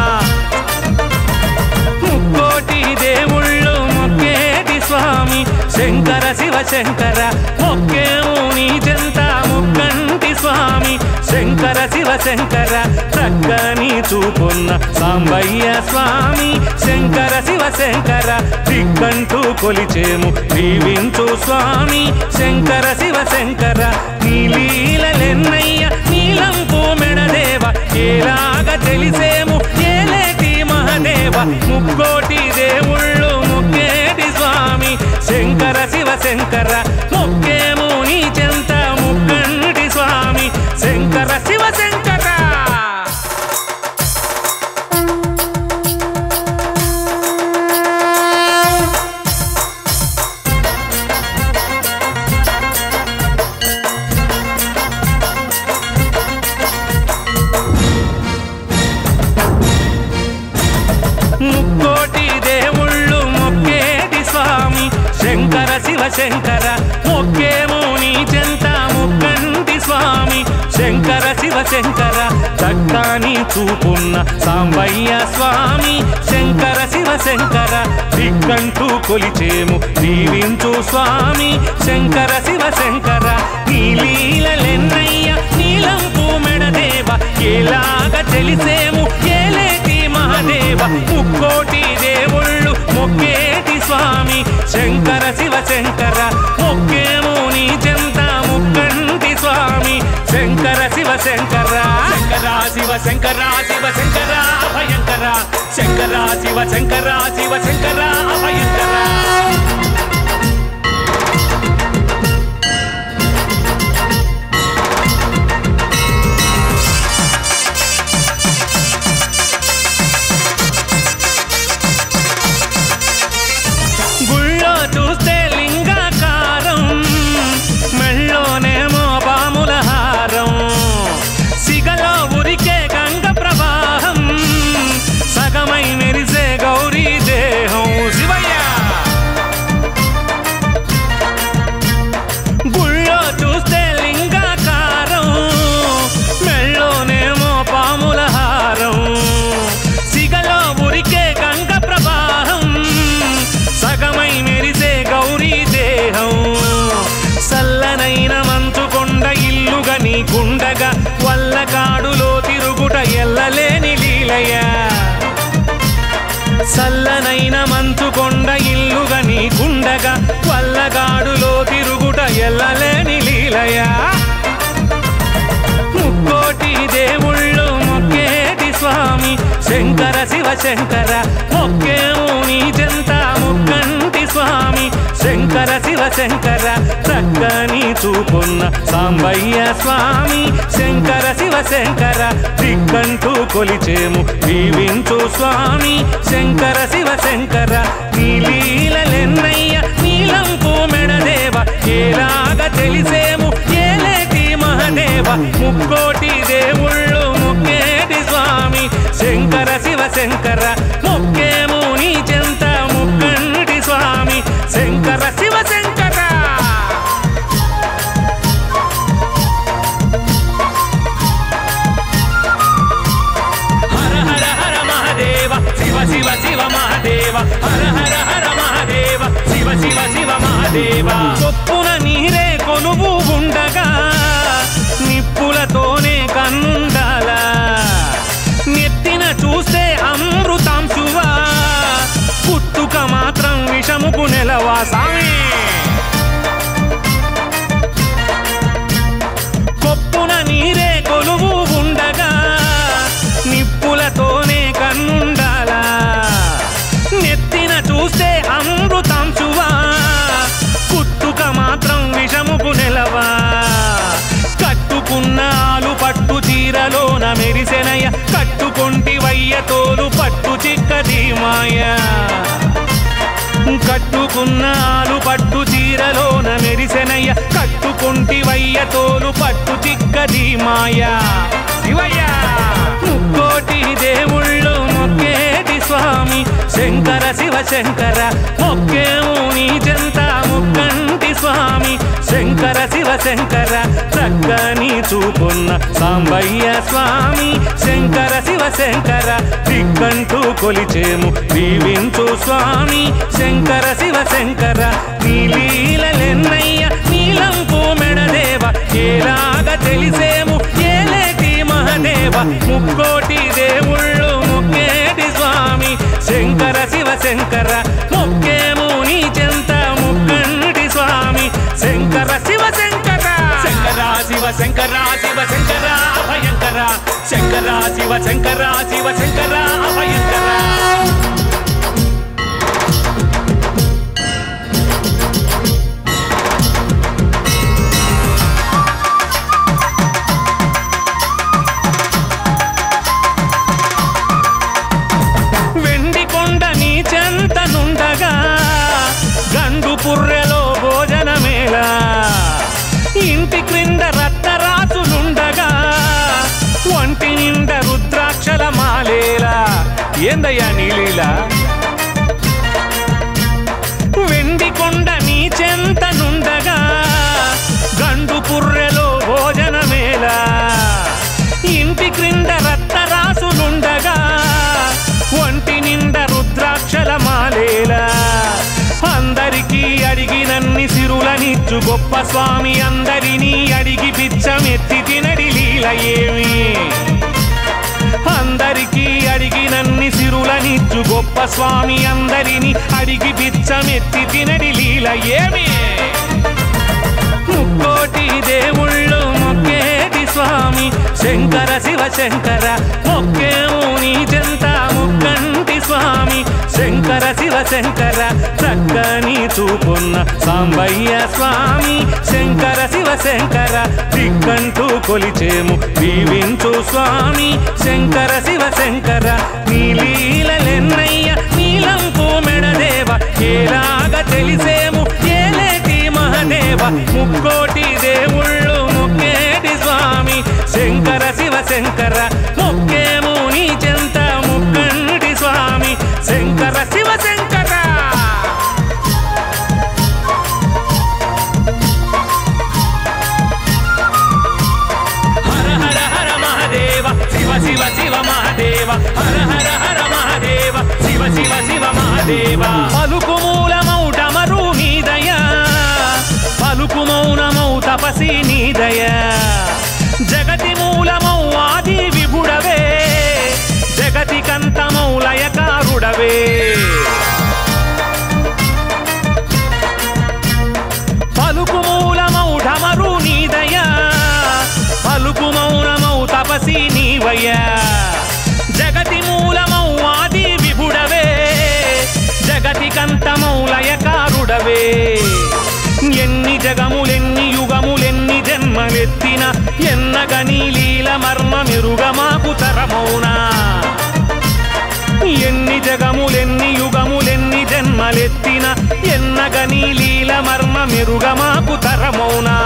ముక్కోటి దేవుళ్ళు మొక్కేటి స్వామి శంకర శివ శంకర మొక్కేము నీ చెంత ముక్కంటి స్వామి శంకర శివ శంకర చక్కని చూపున్న సాంబయ్య స్వామి శంకర శివ శంకర దిక్కంటూ కొలిచేము దీవించు స్వామి శంకర శివ శంకర నీలీలెన్నయ్య నీలంపు మెడదేవ ఏలాగ తెలిసేము ఏలేటి మహదేవ ముక్కోటి దేవుళ్ళు ముక్కేటి స్వామి శంకర శివ శంకర మొక్కేము నీ చెంత ముక్కంటి స్వామి శంకర శివ శంకర ముక్కోటి దేవుళ్ళు మొక్కేటి స్వామి శంకర శివ శంకర మొక్కేము నీ చెంత ముక్కంటి స్వామి శంకర శివ శంకర చక్కని చూపున్న సాంబయ్య స్వామి శంకర శివ శంకర దిక్కంటూ కొలిచేము దీవించు స్వామి శంకర శివ శంకర నీలీలెన్నయ్య నీలంపు మెడదేవ ఎలాగ తెలిసేము ఏలేటి మహాదేవ ముక్కోటి దేవుళ్ళు మొక్కేటి స్వామి శంకర శివ శంకర మొక్కేము నీ చెంత ముక్కంటి స్వామి శంకర శివ శంకర శంకర శివ శంకర శివ శంకర అభయంకర శంకర శివ శంకర శివ శంకర అభయంకర గుళ్ళో చూస్తే లింగాకారం మెళ్ళోనేమో పాముల హారం సిగలో ఉరికే గంగ ప్రవాహం సగమై మెరిసే గౌరీ దేహం శివయ్య గుళ్ళో చూస్తే లింగాకారం మెళ్ళోనేమో పాముల హారం సిగలో ఉరికే గంగ ప్రవాహం సగమై మెరిసే గౌరీ దేహం సల్లనైన మంచుకొండ ఇల్లుగా నీకుండగా వల్లకాడులో తిరుగుట ఎల్లలేని లీలయ సల్లనైన మంచుకొండ ఇల్లుగా నీకుండగా వల్లగాడులో తిరుగుట ఎల్లలేని లీలయ ముక్కోటి దేవుళ్ళు మొక్కేటి స్వామి శంకర శివ శంకర మొక్కేము నీ చెంత ముక్కంటి స్వామి శంకర శివ శంకర చక్కని చూపున్న సాంబయ్య స్వామి శంకర శివ శంకర దిక్కంటూ కొలిచేము దీవించు స్వామి శంకర శివ శంకర నీలీలెన్నయ్య నీలంపు మెడదేవ ఏలాగ తెలిసేము ఏలేటి మహదేవ ముక్కోటి దేవుళ్ళు ముక్కేటి స్వామి శంకర శివ శంకర మొక్కేము నీ చెంత ముక్కంటి స్వామి శంకర శివ శంకర హర హర హర మహాదేవ శివ శివ శివ మహాదేవ హర హర హర మహాదేవ శివ శివ శివ మహాదేవ చొప్పున నీరే కొలువు ఉండగా నిప్పులతోనే కన్నుండాల నెత్తిన చూస్తే అమృతాంశువా పుట్టుక మాత్రం విషముకు నెలవా సామి కొప్పున నీరే కొలువు ఉండగా నిప్పులతోనే కన్నుండాలా నెత్తిన చూస్తే అమృతాంశువా పుట్టుక మాత్రం విషముకు నెలవా కట్టుకున్న ఆలు పట్టు చీరలోన మెరిసెనయ్య కట్టుకొంటి వయ్య తోలు పట్టు చిక్కది మాయ కట్టుకున్న ఆలు పట్టు చీరలోన మెరిసెనయ్య కట్టుకుంటి వయ్య తోలు పట్టు చిక్కది మాయ శివయ్య ముక్కోటి దేవుళ్ళు మొక్కేటి స్వామి శంకర శివ శంకర మొక్కేము నీ చెంత ముక్కంటి స్వామి శంకర శివ శంకర చక్కని చూపున్న సాంబయ్య స్వామి శంకర శివ శంకర దిక్కంటూ కొలిచేము దీవించు స్వామి శంకర శివ శంకర నీలీలెన్నయ్య నీలంపు మెడదేవ ఏలాగా తెలిసేము ఏలేటి మహదేవ ముక్కోటి దేవుళ్ళు ముక్కేటి స్వామి శంకర శివ శంకర మొక్కేము నీ చెంత ముక్కంటి స్వామి శంకర శివ శంకర శంకర శివ శంకర శివ శంకర భయంకర శంకర శివ శంకర శివ శంకర భయంకర వెండి కొండ నీ చెంతనుండగా గండు పుర్రెలో భోజనమేలా ఇంటి క్రింద రత్నరాసులుండగా ఒంటి నిండ రుద్రాక్షల మాలేలా ఏందయ్యా నీలీలా వెండి కొండ నీ చెంతనుండగా గండు పుర్రెలో భోజనమేలా ఇంటి క్రింద రత్నరాసులుండగా ఒంటి నిండ రుద్రాక్షల మాలేలా అందరికీ అడిగినన్ని సిరులనిచ్చు గొప్ప స్వామి అందరినీ అడిగి పిచ్చమెత్తి తినడి లీల ఏమి అందరికీ అడిగినన్ని సిరులనిచ్చు గొప్ప స్వామి అందరిని అడిగి బిచ్చమెత్తి తినడి లీల ఏమి ముక్కోటి దేవుళ్ళు మొక్కేటి స్వామి శంకర శివ శంకర మొక్కేము నీ చెంత ముక్కంటి స్వామి శంకర శివ శంకర చక్కని చూపున్న సాంబయ్య స్వామి శంకర శివ శంకర దిక్కంటూ కొలిచేము దీవించు స్వామి శంకర శివ శంకర నీలీలెన్నయ్య నీలంపు మెడదేవ ఏలాగా తెలిసేము ఏలేటి మహదేవ ముక్కోటి దేవుళ్ళు ముక్కేటి స్వామి శంకర శివ శంకర మొక్కేము నీ చెంత ముక్కంటి స్వామి శంకర శివ శంకర హర హర హర మహాదేవ శివ శివ శివ మహాదేవ హర హర హర మహాదేవ శివ శివ శివ మహాదేవ పలుకు మూలమౌట మరు నీదయ పలుకు మౌనమౌ తపసి నీదయ జగతి మూలమౌ ఆది విభుడవే జగతి కంతమౌ లయకారుడవే పలుకు మూలమౌ ఢమరు నీదయ పలుకు మౌనమౌ తపసి నీవయ్య జగతి మూలమౌ ఆది విభుడవే జగతి కంతమౌ లయకారుడవే ఎన్ని జగములెన్ని యుగములెన్ని జన్మలెత్తిన ఎన్నగని లీల మర్మ మెరుగమాకు తరమౌనా ఎన్ని జగములెన్ని యుగములెన్ని జన్మలెత్తిన ఎన్నగని లీల మర్మ మెరుగమాకు తరమౌనా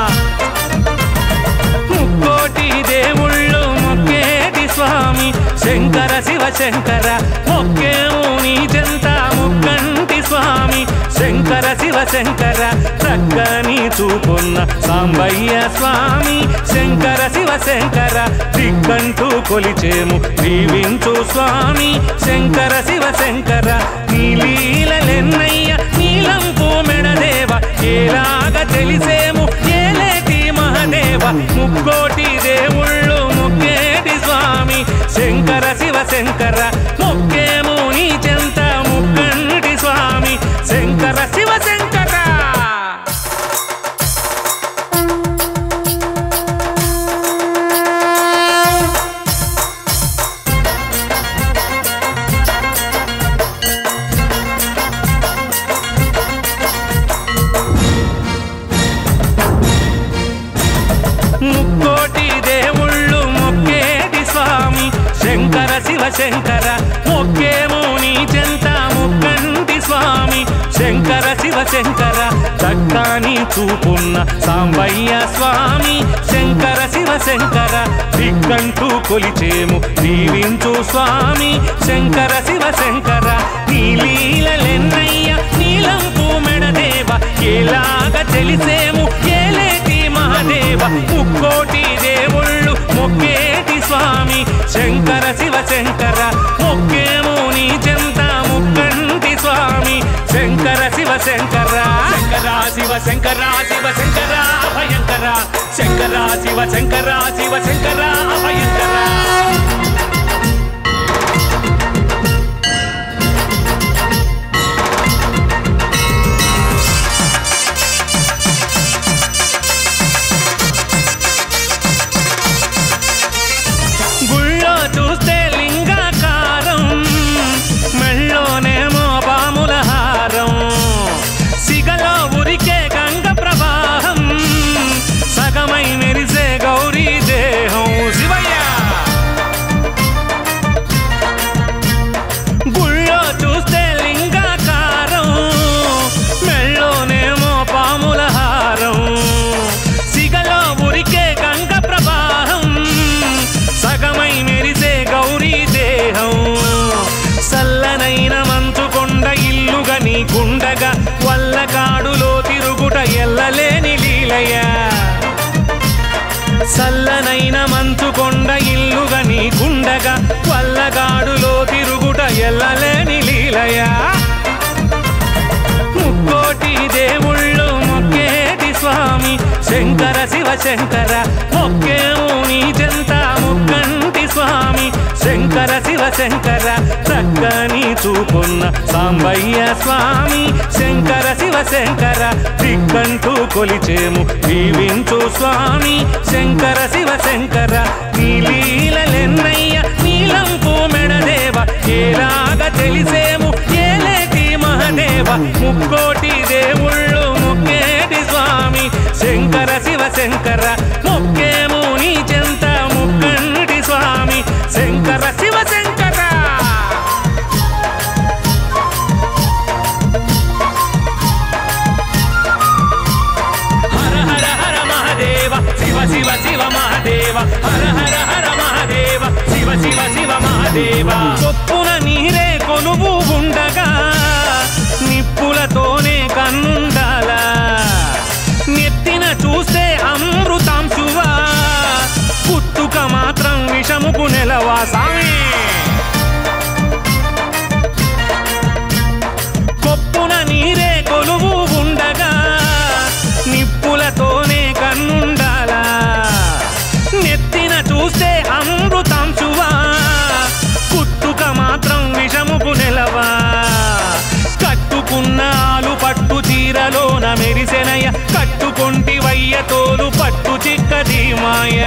ముక్కోటి దేవుళ్ళు మొక్కేటి స్వామి శంకర శివ శంకర మొక్కేము నీ చెంత ముక్కంటి స్వామి శంకర శివ శంకర చక్కని చూపున్న సాంబయ్య స్వామి శంకర శివ శంకర దిక్కంటూ కొలిచేము దీవించు స్వామి శంకర శివ శంకర నీలీలెన్నయ్య నీలంపు మెడదేవ ఏలాగా తెలిసేము ఏలేటి మహదేవ ముక్కోటి దేవుళ్ళు ముక్కేటి స్వామి శంకర శివ శంకర మొక్కేము నీ చెంత ముక్కంటి స్వామి శంకర శివ శంకర ముక్కోటి దేవుళ్ళు మొక్కేటి స్వామి శంకర శివ శంకర మొక్కేము నీ చెంత ముక్కంటి స్వామి శంకర శివ శంకర చక్కని చూపున్న సాంబయ్య స్వామి శంకర శివ శంకర దిక్కంటూ కొలిచేము దీవించు స్వామి శంకర శివ శంకర నీలీలెన్నయ్య నీలంపు మెడదేవ ఎలాగ తెలిసేము ఏలేటి మహాదేవ ముక్కోటి దేవుళ్ళు మొక్కేటి స్వామి శంకర శివ శంకర మొక్కేము నీ చెంత ముక్కంటి స్వామి శంకర శివ శంకర శంకర శివ శంకర శివ శంకర భయంకర శంకర శివ శంకర శివ శంకర భయంకర గుళ్ళో చూస్తే లింగాకారం మెళ్ళోనేమో పాముల హారం సిగలో ఉరికే గంగ ప్రవాహం సగమై మెరిసే గౌరీ దేహం శివయ్య గుళ్ళో చూస్తే లింగాకారం మెళ్ళోనేమో పాముల హారం సిగలో ఉరికే గంగ ప్రవాహం సగమై మెరిసే గౌరీ దేహం సల్లనైన మంచుకొండ ఇల్లుగా నీకుండగా వల్లకాడులో తిరుగుట ఎల్లలేని లీలయ సల్లనైన మంచుకొండ ఇల్లుగా నీకుండగా వల్లగాడులో తిరుగుట ఎల్లలేని లీలయ ముక్కోటి దేవుళ్ళు మొక్కేటి స్వామి శంకర శివ శంకర మొక్కేము నీ చెంత ముక్కంటి స్వామి శంకర శివ శంకర చక్కని చూపున్న సాంబయ్య స్వామి శంకర శివ శంకర దిక్కంటూ కొలిచేము దీవించు స్వామి శంకర శివ శంకర నీలీలెన్నయ్య నీలంపు మెడదేవ ఏలాగా తెలిసేము ఏలేటి మహదేవ ముక్కోటి దేవుళ్ళు ముక్కేటి స్వామి శంకర శివ శంకర మొక్కేము నీ చెంత ముక్కంటి స్వామి శంకర శివ శంకర హర హర హర మహాదేవ శివ శివ శివ మహాదేవ హర హర హర మహాదేవ శివ శివ శివ మహాదేవ చొప్పున నీరే కొనువు ఉండగా నిప్పులతోనే కన్నుండాల నెత్తిన చూస్తే అమృతాంశువా పుట్టుక మాత్రం విషముకు నెలవా సామి కొప్పున నీరే కొలువు ఉండగా నిప్పులతోనే కన్నుండాలా నెత్తిన చూస్తే అమృతాంశువా పుట్టుక మాత్రం విషముకు నెలవా కట్టుకున్న ఆలు పట్టు చీరలోన మెరిసెనయ కట్టుకొంటి వయ్య తోలు పట్టు చిక్కది మాయ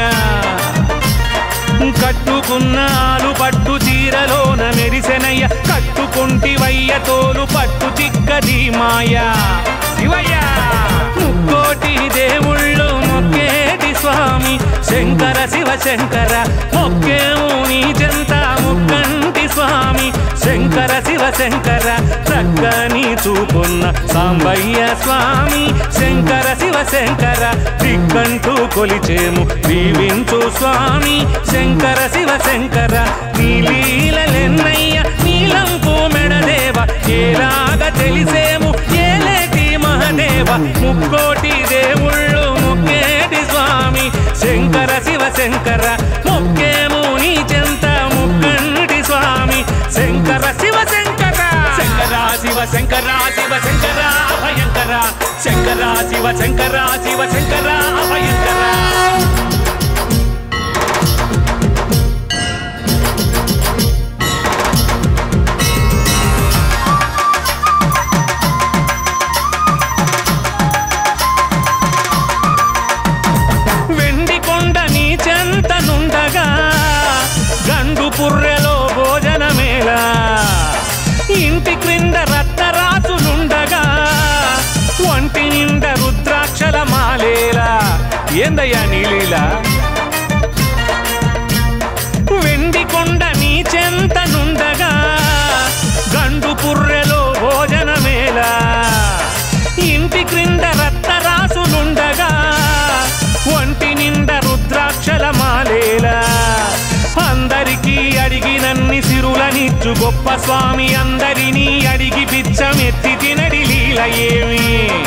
కట్టుకున్న ఆలు పట్టు చీరలోన మెరిసెనయ్య కట్టుకుంటి వయ్య తోలు పట్టు చిక్కది మాయా శివయ్య ముక్కోటి దేవుళ్ళు మొక్కేటి స్వామి శంకర శివ శంకర మొక్కేము నీ చెంత ముక్కంటి స్వామి శంకర శివ శంకర చక్కని చూపున్న సాంబయ్య స్వామి శంకర శివ శంకర దిక్కంటూ కొలిచేము దీవించు స్వామి శంకర శివ శంకర నీలీలెన్నయ్య నీలంపు మెడదేవ ఏలాగా తెలిసేము ఏలేటి మహదేవ ముక్కోటి దేవుళ్ళు ముక్కేటి స్వామి శంకర శివ శంకర మొక్కేము నీ చెంత ముక్కంటి స్వామి శంకర శివ శంకర శంకర శివ శంకర శివ శంకర భయంకర శంకర శివ శంకర శివ శంకర భయంకర వెండి కొండ నీ చెంతనుండగా గండు పుర్రెలో భోజనమేలా ఇంటి క్రింద రత్నరాసులుండగా ఒంటి నిండ రుద్రాక్షల మాలేలా ఏందయ్యా నీలీలా వెండి కొండ నీ చెంతనుండగా గండు పుర్రెలో భోజనమేలా ఇంటి క్రింద రత్నరాసు గొప్ప స్వామి అందరినీ అడిగి పిచ్చమెత్తి తినడి లీల ఏమి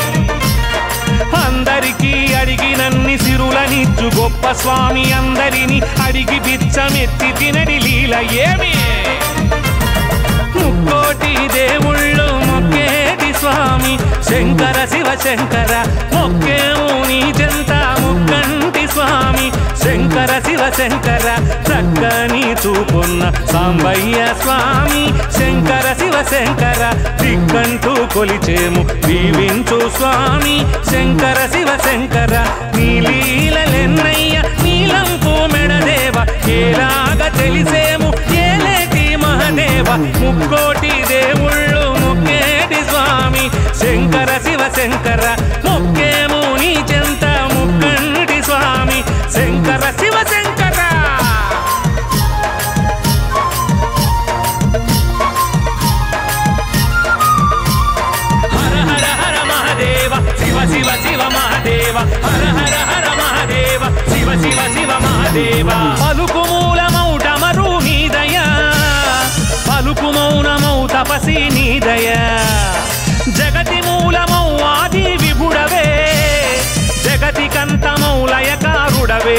అందరికీ అడిగినన్ని సిరులనిచ్చు గొప్ప స్వామి అందరినీ అడిగి పిచ్చమెత్తి తినడి లీల ఏమి ముక్కోటి దేవుళ్ళు మొక్కేటి స్వామి శంకర శివ శంకర మొక్కేము నీ జంత ముక్కంటి స్వామి శంకర శివ శంకర చక్కని చూపున్న సాంబయ్య స్వామి శంకర శివ శంకర దిక్కంటూ కొలిచేము దీవించు స్వామి శంకర శివ శంకర నీలీలెన్నయ్య నీలంపు మెడదేవ ఏలాగా తెలిసేము ఏలేటి మహదేవ ముక్కోటి దేవుళ్ళు ముక్కేటి స్వామి శంకర శివ శంకర మొక్కేము నీ చెంత ముక్కంటి స్వామి శంకర శివ శంకర హర హర హర మహాదేవ శివ శివ శివ మహాదేవ హర హర హర మహాదేవ శివ శివ శివ మహాదేవ పలుకు మూలమౌట మరు నీదయ పలుకు మౌనమౌ తపసి నీదయ జగతి మూలమౌ ఆది విభుడవే జగతి కంతమౌ లయకారుడవే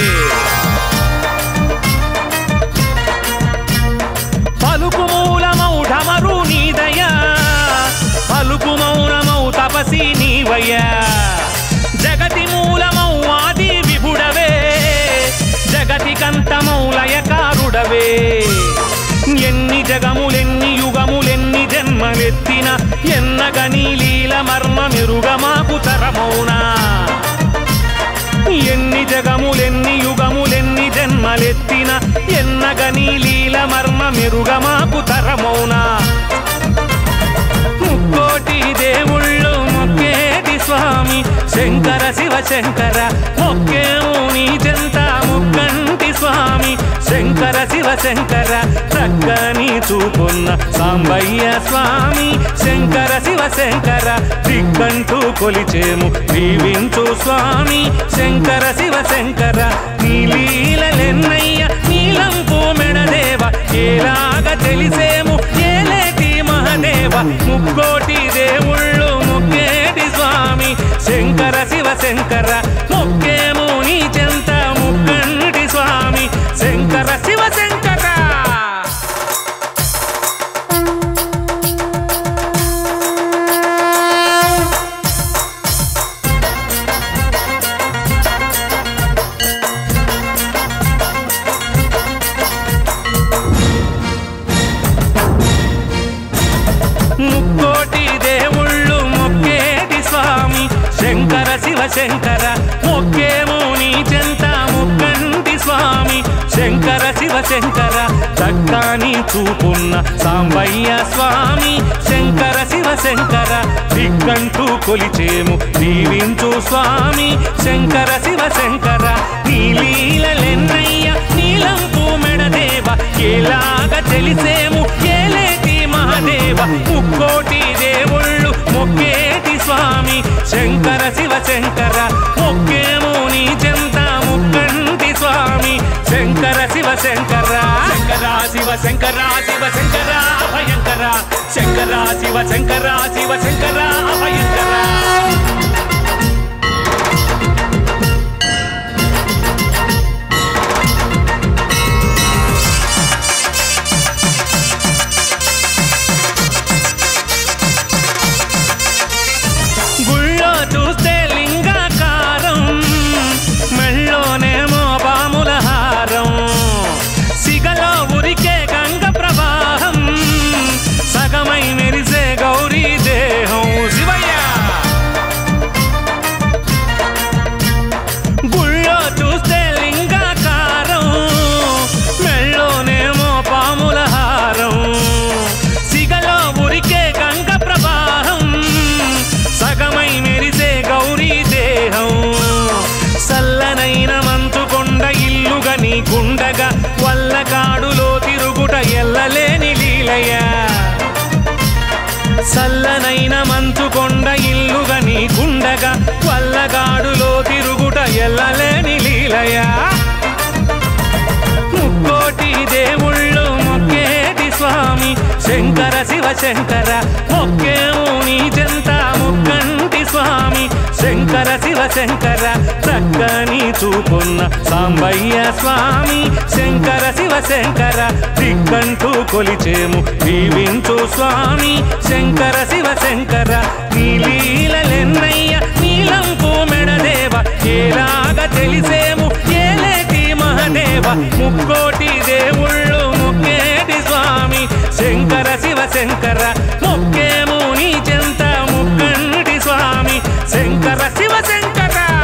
పలుకు మూలమౌ ఢమరు నీదయ పలుకు మౌనమౌ తపసి నీవయ్య జగతి మూలమౌ ఆది విభుడవే జగతి కంతమౌ లయకారుడవే ఎన్ని జగములెన్ని యుగములెన్ని జన్మలెత్తిన ఎన్నగని లీల మర్మ మెరుగమాకు తరమౌనా ఎన్ని జగములెన్ని యుగములెన్ని జన్మలెత్తిన ఎన్నగని లీల మర్మ మెరుగమాకు తరమౌనా ముక్కోటి దేవుళ్ళు మొక్కేటి స్వామి శంకర శివ శంకర మొక్కేము నీ జంత ముక్కంటి స్వామి శంకర శివ శంకర చక్కని చూపున్న సాంబయ్య స్వామి శంకర శివ శంకర దిక్కంటూ కొలిచేము దీవించు స్వామి శంకర శివ శంకర నీలీలెన్నయ్య నీలంపు మెడదేవ ఏలాగా తెలిసేము ఏలేటి మహదేవ ముక్కోటి దేవుళ్ళు ముక్కేటి స్వామి శంకర శివ శంకర మొక్కేము నీ చెంత ముక్కంటి స్వామి శంకర శివ శంకర ముక్కోటి దేవుళ్ళు మొక్కేటి స్వామి శంకర శివ శంకర మొక్కేము నీ చెంత ముక్కంటి స్వామి శంకర శివ శంకర చక్కని చూపున్న సాంబయ్య స్వామి శంకర శివ శంకర దిక్కంటూ కొలిచేము దీవించు స్వామి శంకర శివ శంకర నీలీలెన్నయ్య నీలంపు మెడదేవ ఏలాగా తెలిసేము ఏలేటి మహాదేవ ముక్కోటి దేవుళ్ళు మొక్కేటి స్వామి శంకర శివ శంకర మొక్కేము నీ చెంత ముక్కంటి స్వామి శంకర శివ శంకర శంకర శివ శంకర శివ శంకర భయంకర శంకర శివ శంకర శివ శంకర భయంకర గుళ్ళో చూస్తే లింగాకారం మెళ్ళోనేమో బాముల హారం సిగలో ఉరికే గంగ ప్రవాహం సగమై మెరిసే గౌరీ దేహం శివయ్య గుళ్ళో చూస్తే లింగాకారం మెళ్ళోనేమో పాముల హారం సిగలో ఉరికే గంగ ప్రవాహం సగమై మెరిసే గౌరీ దేహం సల్లనైన మంచుకొండ ఇల్లుగా నీ గుండగా వల్లకాడులో తిరుగుట ఎల్లలేని లీలయ సల్లనైన మంచుకొండ ఇల్లుగా నీ గుండగా వల్లగాడులో తిరుగుట ఎల్లలేని లీలయ ముక్కోటి దేవుళ్ళు మొక్కేటి స్వామి శంకర శివ శంకర మొక్కేము నీ చెంత ముక్కంటి స్వామి శంకర శివ శంకర చక్కని చూపున్న సాంబయ్య స్వామి శంకర శివ శంకర దిక్కంటూ కొలిచేము దీవించు స్వామి శంకర శివ శంకర నీలీలెన్నయ్య నీలంపు మెడదేవ ఏలాగా తెలిసేము ఏలేటి మహదేవ ముక్కోటి దేవుళ్ళు ముక్కేటి స్వామి శంకర శివ శంకర మొక్కేము నీ చెంత ముక్కంటి స్వామి శంకర శివ శంకర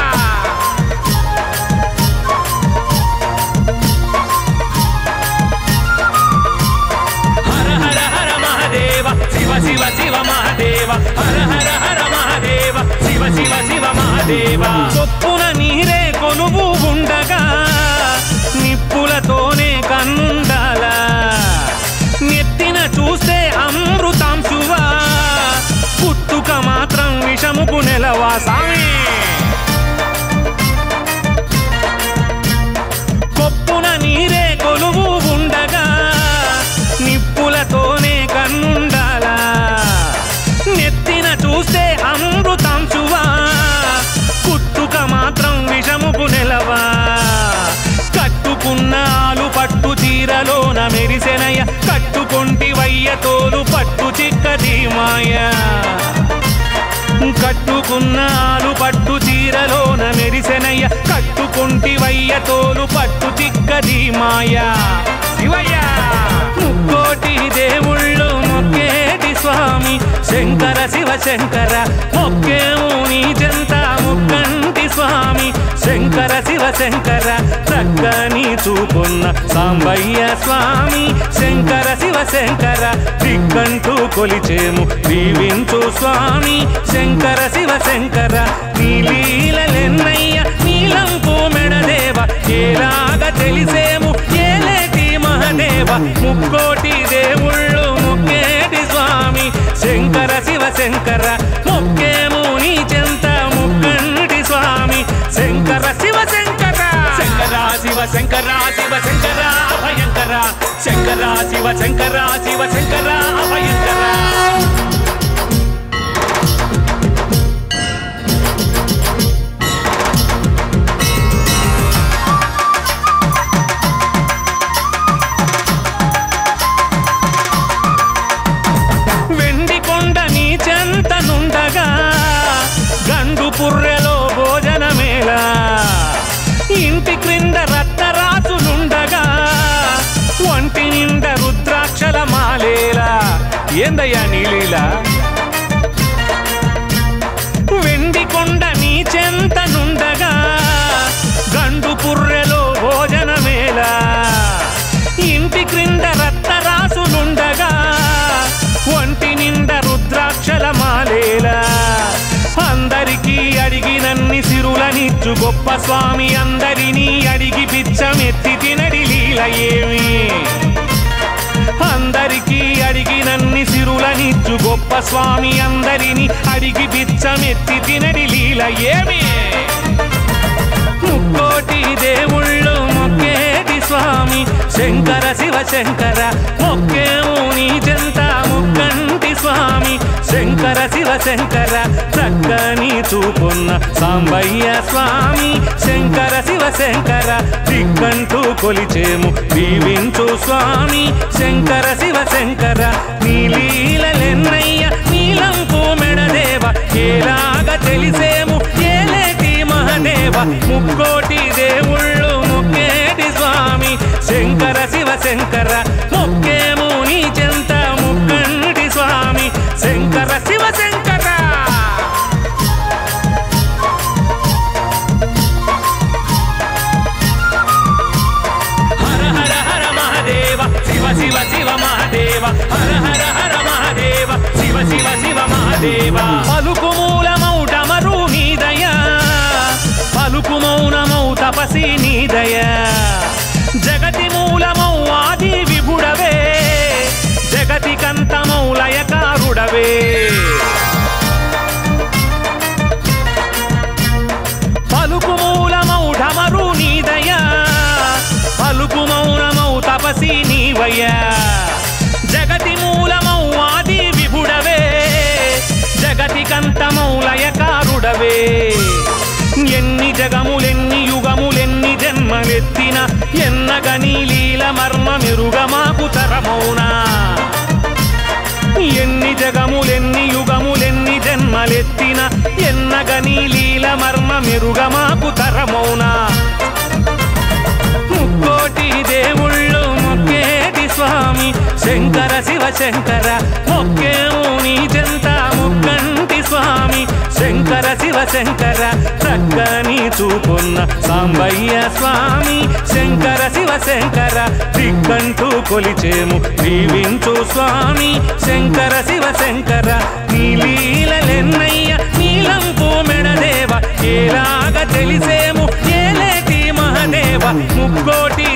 హర హర హర మహాదేవ శివ శివ శివ మహాదేవ హర హర హర మహాదేవ శివ శివ శివ మహాదేవ చొప్పున నీరే కొలువు ఉండగా నిప్పులతోనే కన్నుండాలా నెత్తిన చూస్తే అమృతాంశువా పుట్టుక మాత్రం విషముకు నెలవా సామి కొప్పున నీరే కొలువు ఉండగా నిప్పులతోనే కన్నుండాలా నెత్తిన చూస్తే అమృతాంశువా పుట్టుక మాత్రం విషముకు నెలవా కట్టుకున్న ఆలు పట్టు చీరలోన మెరిసెనయ్య కట్టుకొంటి వయ్య తోలు పట్టు చిక్కది మాయ కట్టుకున్న ఆలు పట్టు చీరలోన మెరిసెనయ్య కట్టుకుంటి వయ్య తోలు పట్టు చిక్కది మాయ శివయ్య ముక్కోటి దేవుళ్ళు మొక్కేటి స్వామి శంకర శివ శంకర మొక్కేము నీ జంత ముక్కంటి స్వామి శంకర శివ శంకర చక్కని చూపున్న సాంబయ్య స్వామి శంకర శివ శంకర దిక్కంటూ కొలిచేము దీవించు స్వామి శంకర శివ శంకర నీలీలెన్నయ్య నీలంపు మెడదేవ ఏలాగా తెలిసేము ఏలేటి మహదేవ ముక్కోటి దేవుళ్ళు ముక్కేటి స్వామి శంకర శివ శంకర మొక్కేము నీ చెంత ముక్కంటి స్వామి శంకర శివ శంకర శంకర శివ శంకర శివ శంకర భయంకర శంకర శివ శంకర శివ శంకర భయంకర వెండి కొండ నీ చెంతనుండగా గండు పుర్రెలో భోజనమేలా ఇంటి క్రింద రత్నరాసులుండగా ఒంటి నిండ రుద్రాక్షల మాలేలా ఏందయ్యా నీలీలా వెండి కొండ నీ చెంతనుండగా గండు పుర్రెలో భోజనమేలా ఇంటి క్రింద రత్నరాసులుండగా ఒంటి నిండ రుద్రాక్షల మాలేలా అందరికీ అడిగినన్ని సిరులనిచ్చు గొప్ప స్వామి అందరినీ అడిగి పిచ్చమెత్తి తినడి లీల ఏమి అందరికీ అడిగినన్ని సిరులనిచ్చు గొప్ప స్వామి అందరిని అడిగి బిచ్చమెత్తి తినడి లీల ఏమి ముక్కోటి దేవుళ్ళు మొక్కేటి స్వామి శంకర శివ శంకర మొక్కేము నీ చెంత ముక్కంటి స్వామి శంకర శివ శంకర చక్కని చూపున్న సాంబయ్య స్వామి శంకర శివ శంకర దిక్కంటూ కొలిచేము దీవించు స్వామి శంకర శివ శంకర నీలీలెన్నయ్య నీలంపు మెడదేవ ఏలాగా తెలిసేము ఏలేటి మహదేవ ముక్కోటి దేవుళ్ళు ముక్కేటి స్వామి శంకర శివ శంకర మొక్కేము నీ చెంత ముక్కంటి స్వామి శంకర శివ శంకర హర హర హర మహాదేవ శివ శివ శివ మహాదేవ హర హర హర మహాదేవ శివ శివ శివ మహాదేవ పలుకు మూలమౌటమరు నీదయ పలుకు మౌనమౌ తపసి నీదయ జగతి మూలమౌ ఆది విభుడవే జగతి కంతమౌ లయకారుడవే పలుకు మూలమౌ ఢమరు నీదయ పలుకు మౌనమౌ తపసి నీవయ్య జగతి మూలమౌ రావే ఎన్ని జగములెన్ని యుగములెన్ని జన్మలెత్తిన ఎన్నగని లీల మర్మ మెరుగమాకు తరమౌనా ఎన్ని జగములెన్ని యుగములెన్ని జన్మలెత్తిన ఎన్నగని లీల మర్మ మెరుగమాకు తరమౌనా ముక్కోటి దేవుళ్ళు మొక్కేటి స్వామి శంకర శివ శంకర మొక్కేము నీ చెంత ముక్కంటి స్వామి శంకర శివ శంకర చక్కని చూపున్న సాంబయ్య స్వామి శంకర శివ శంకర దిక్కంటూ కొలిచేము దీవించు స్వామి శంకర శివ శంకర నీ లీలలెన్నయ్య నీలంపు మెడదేవ ఏలాగా తెలిసేము ఏలేటి మహదేవ ముక్కోటి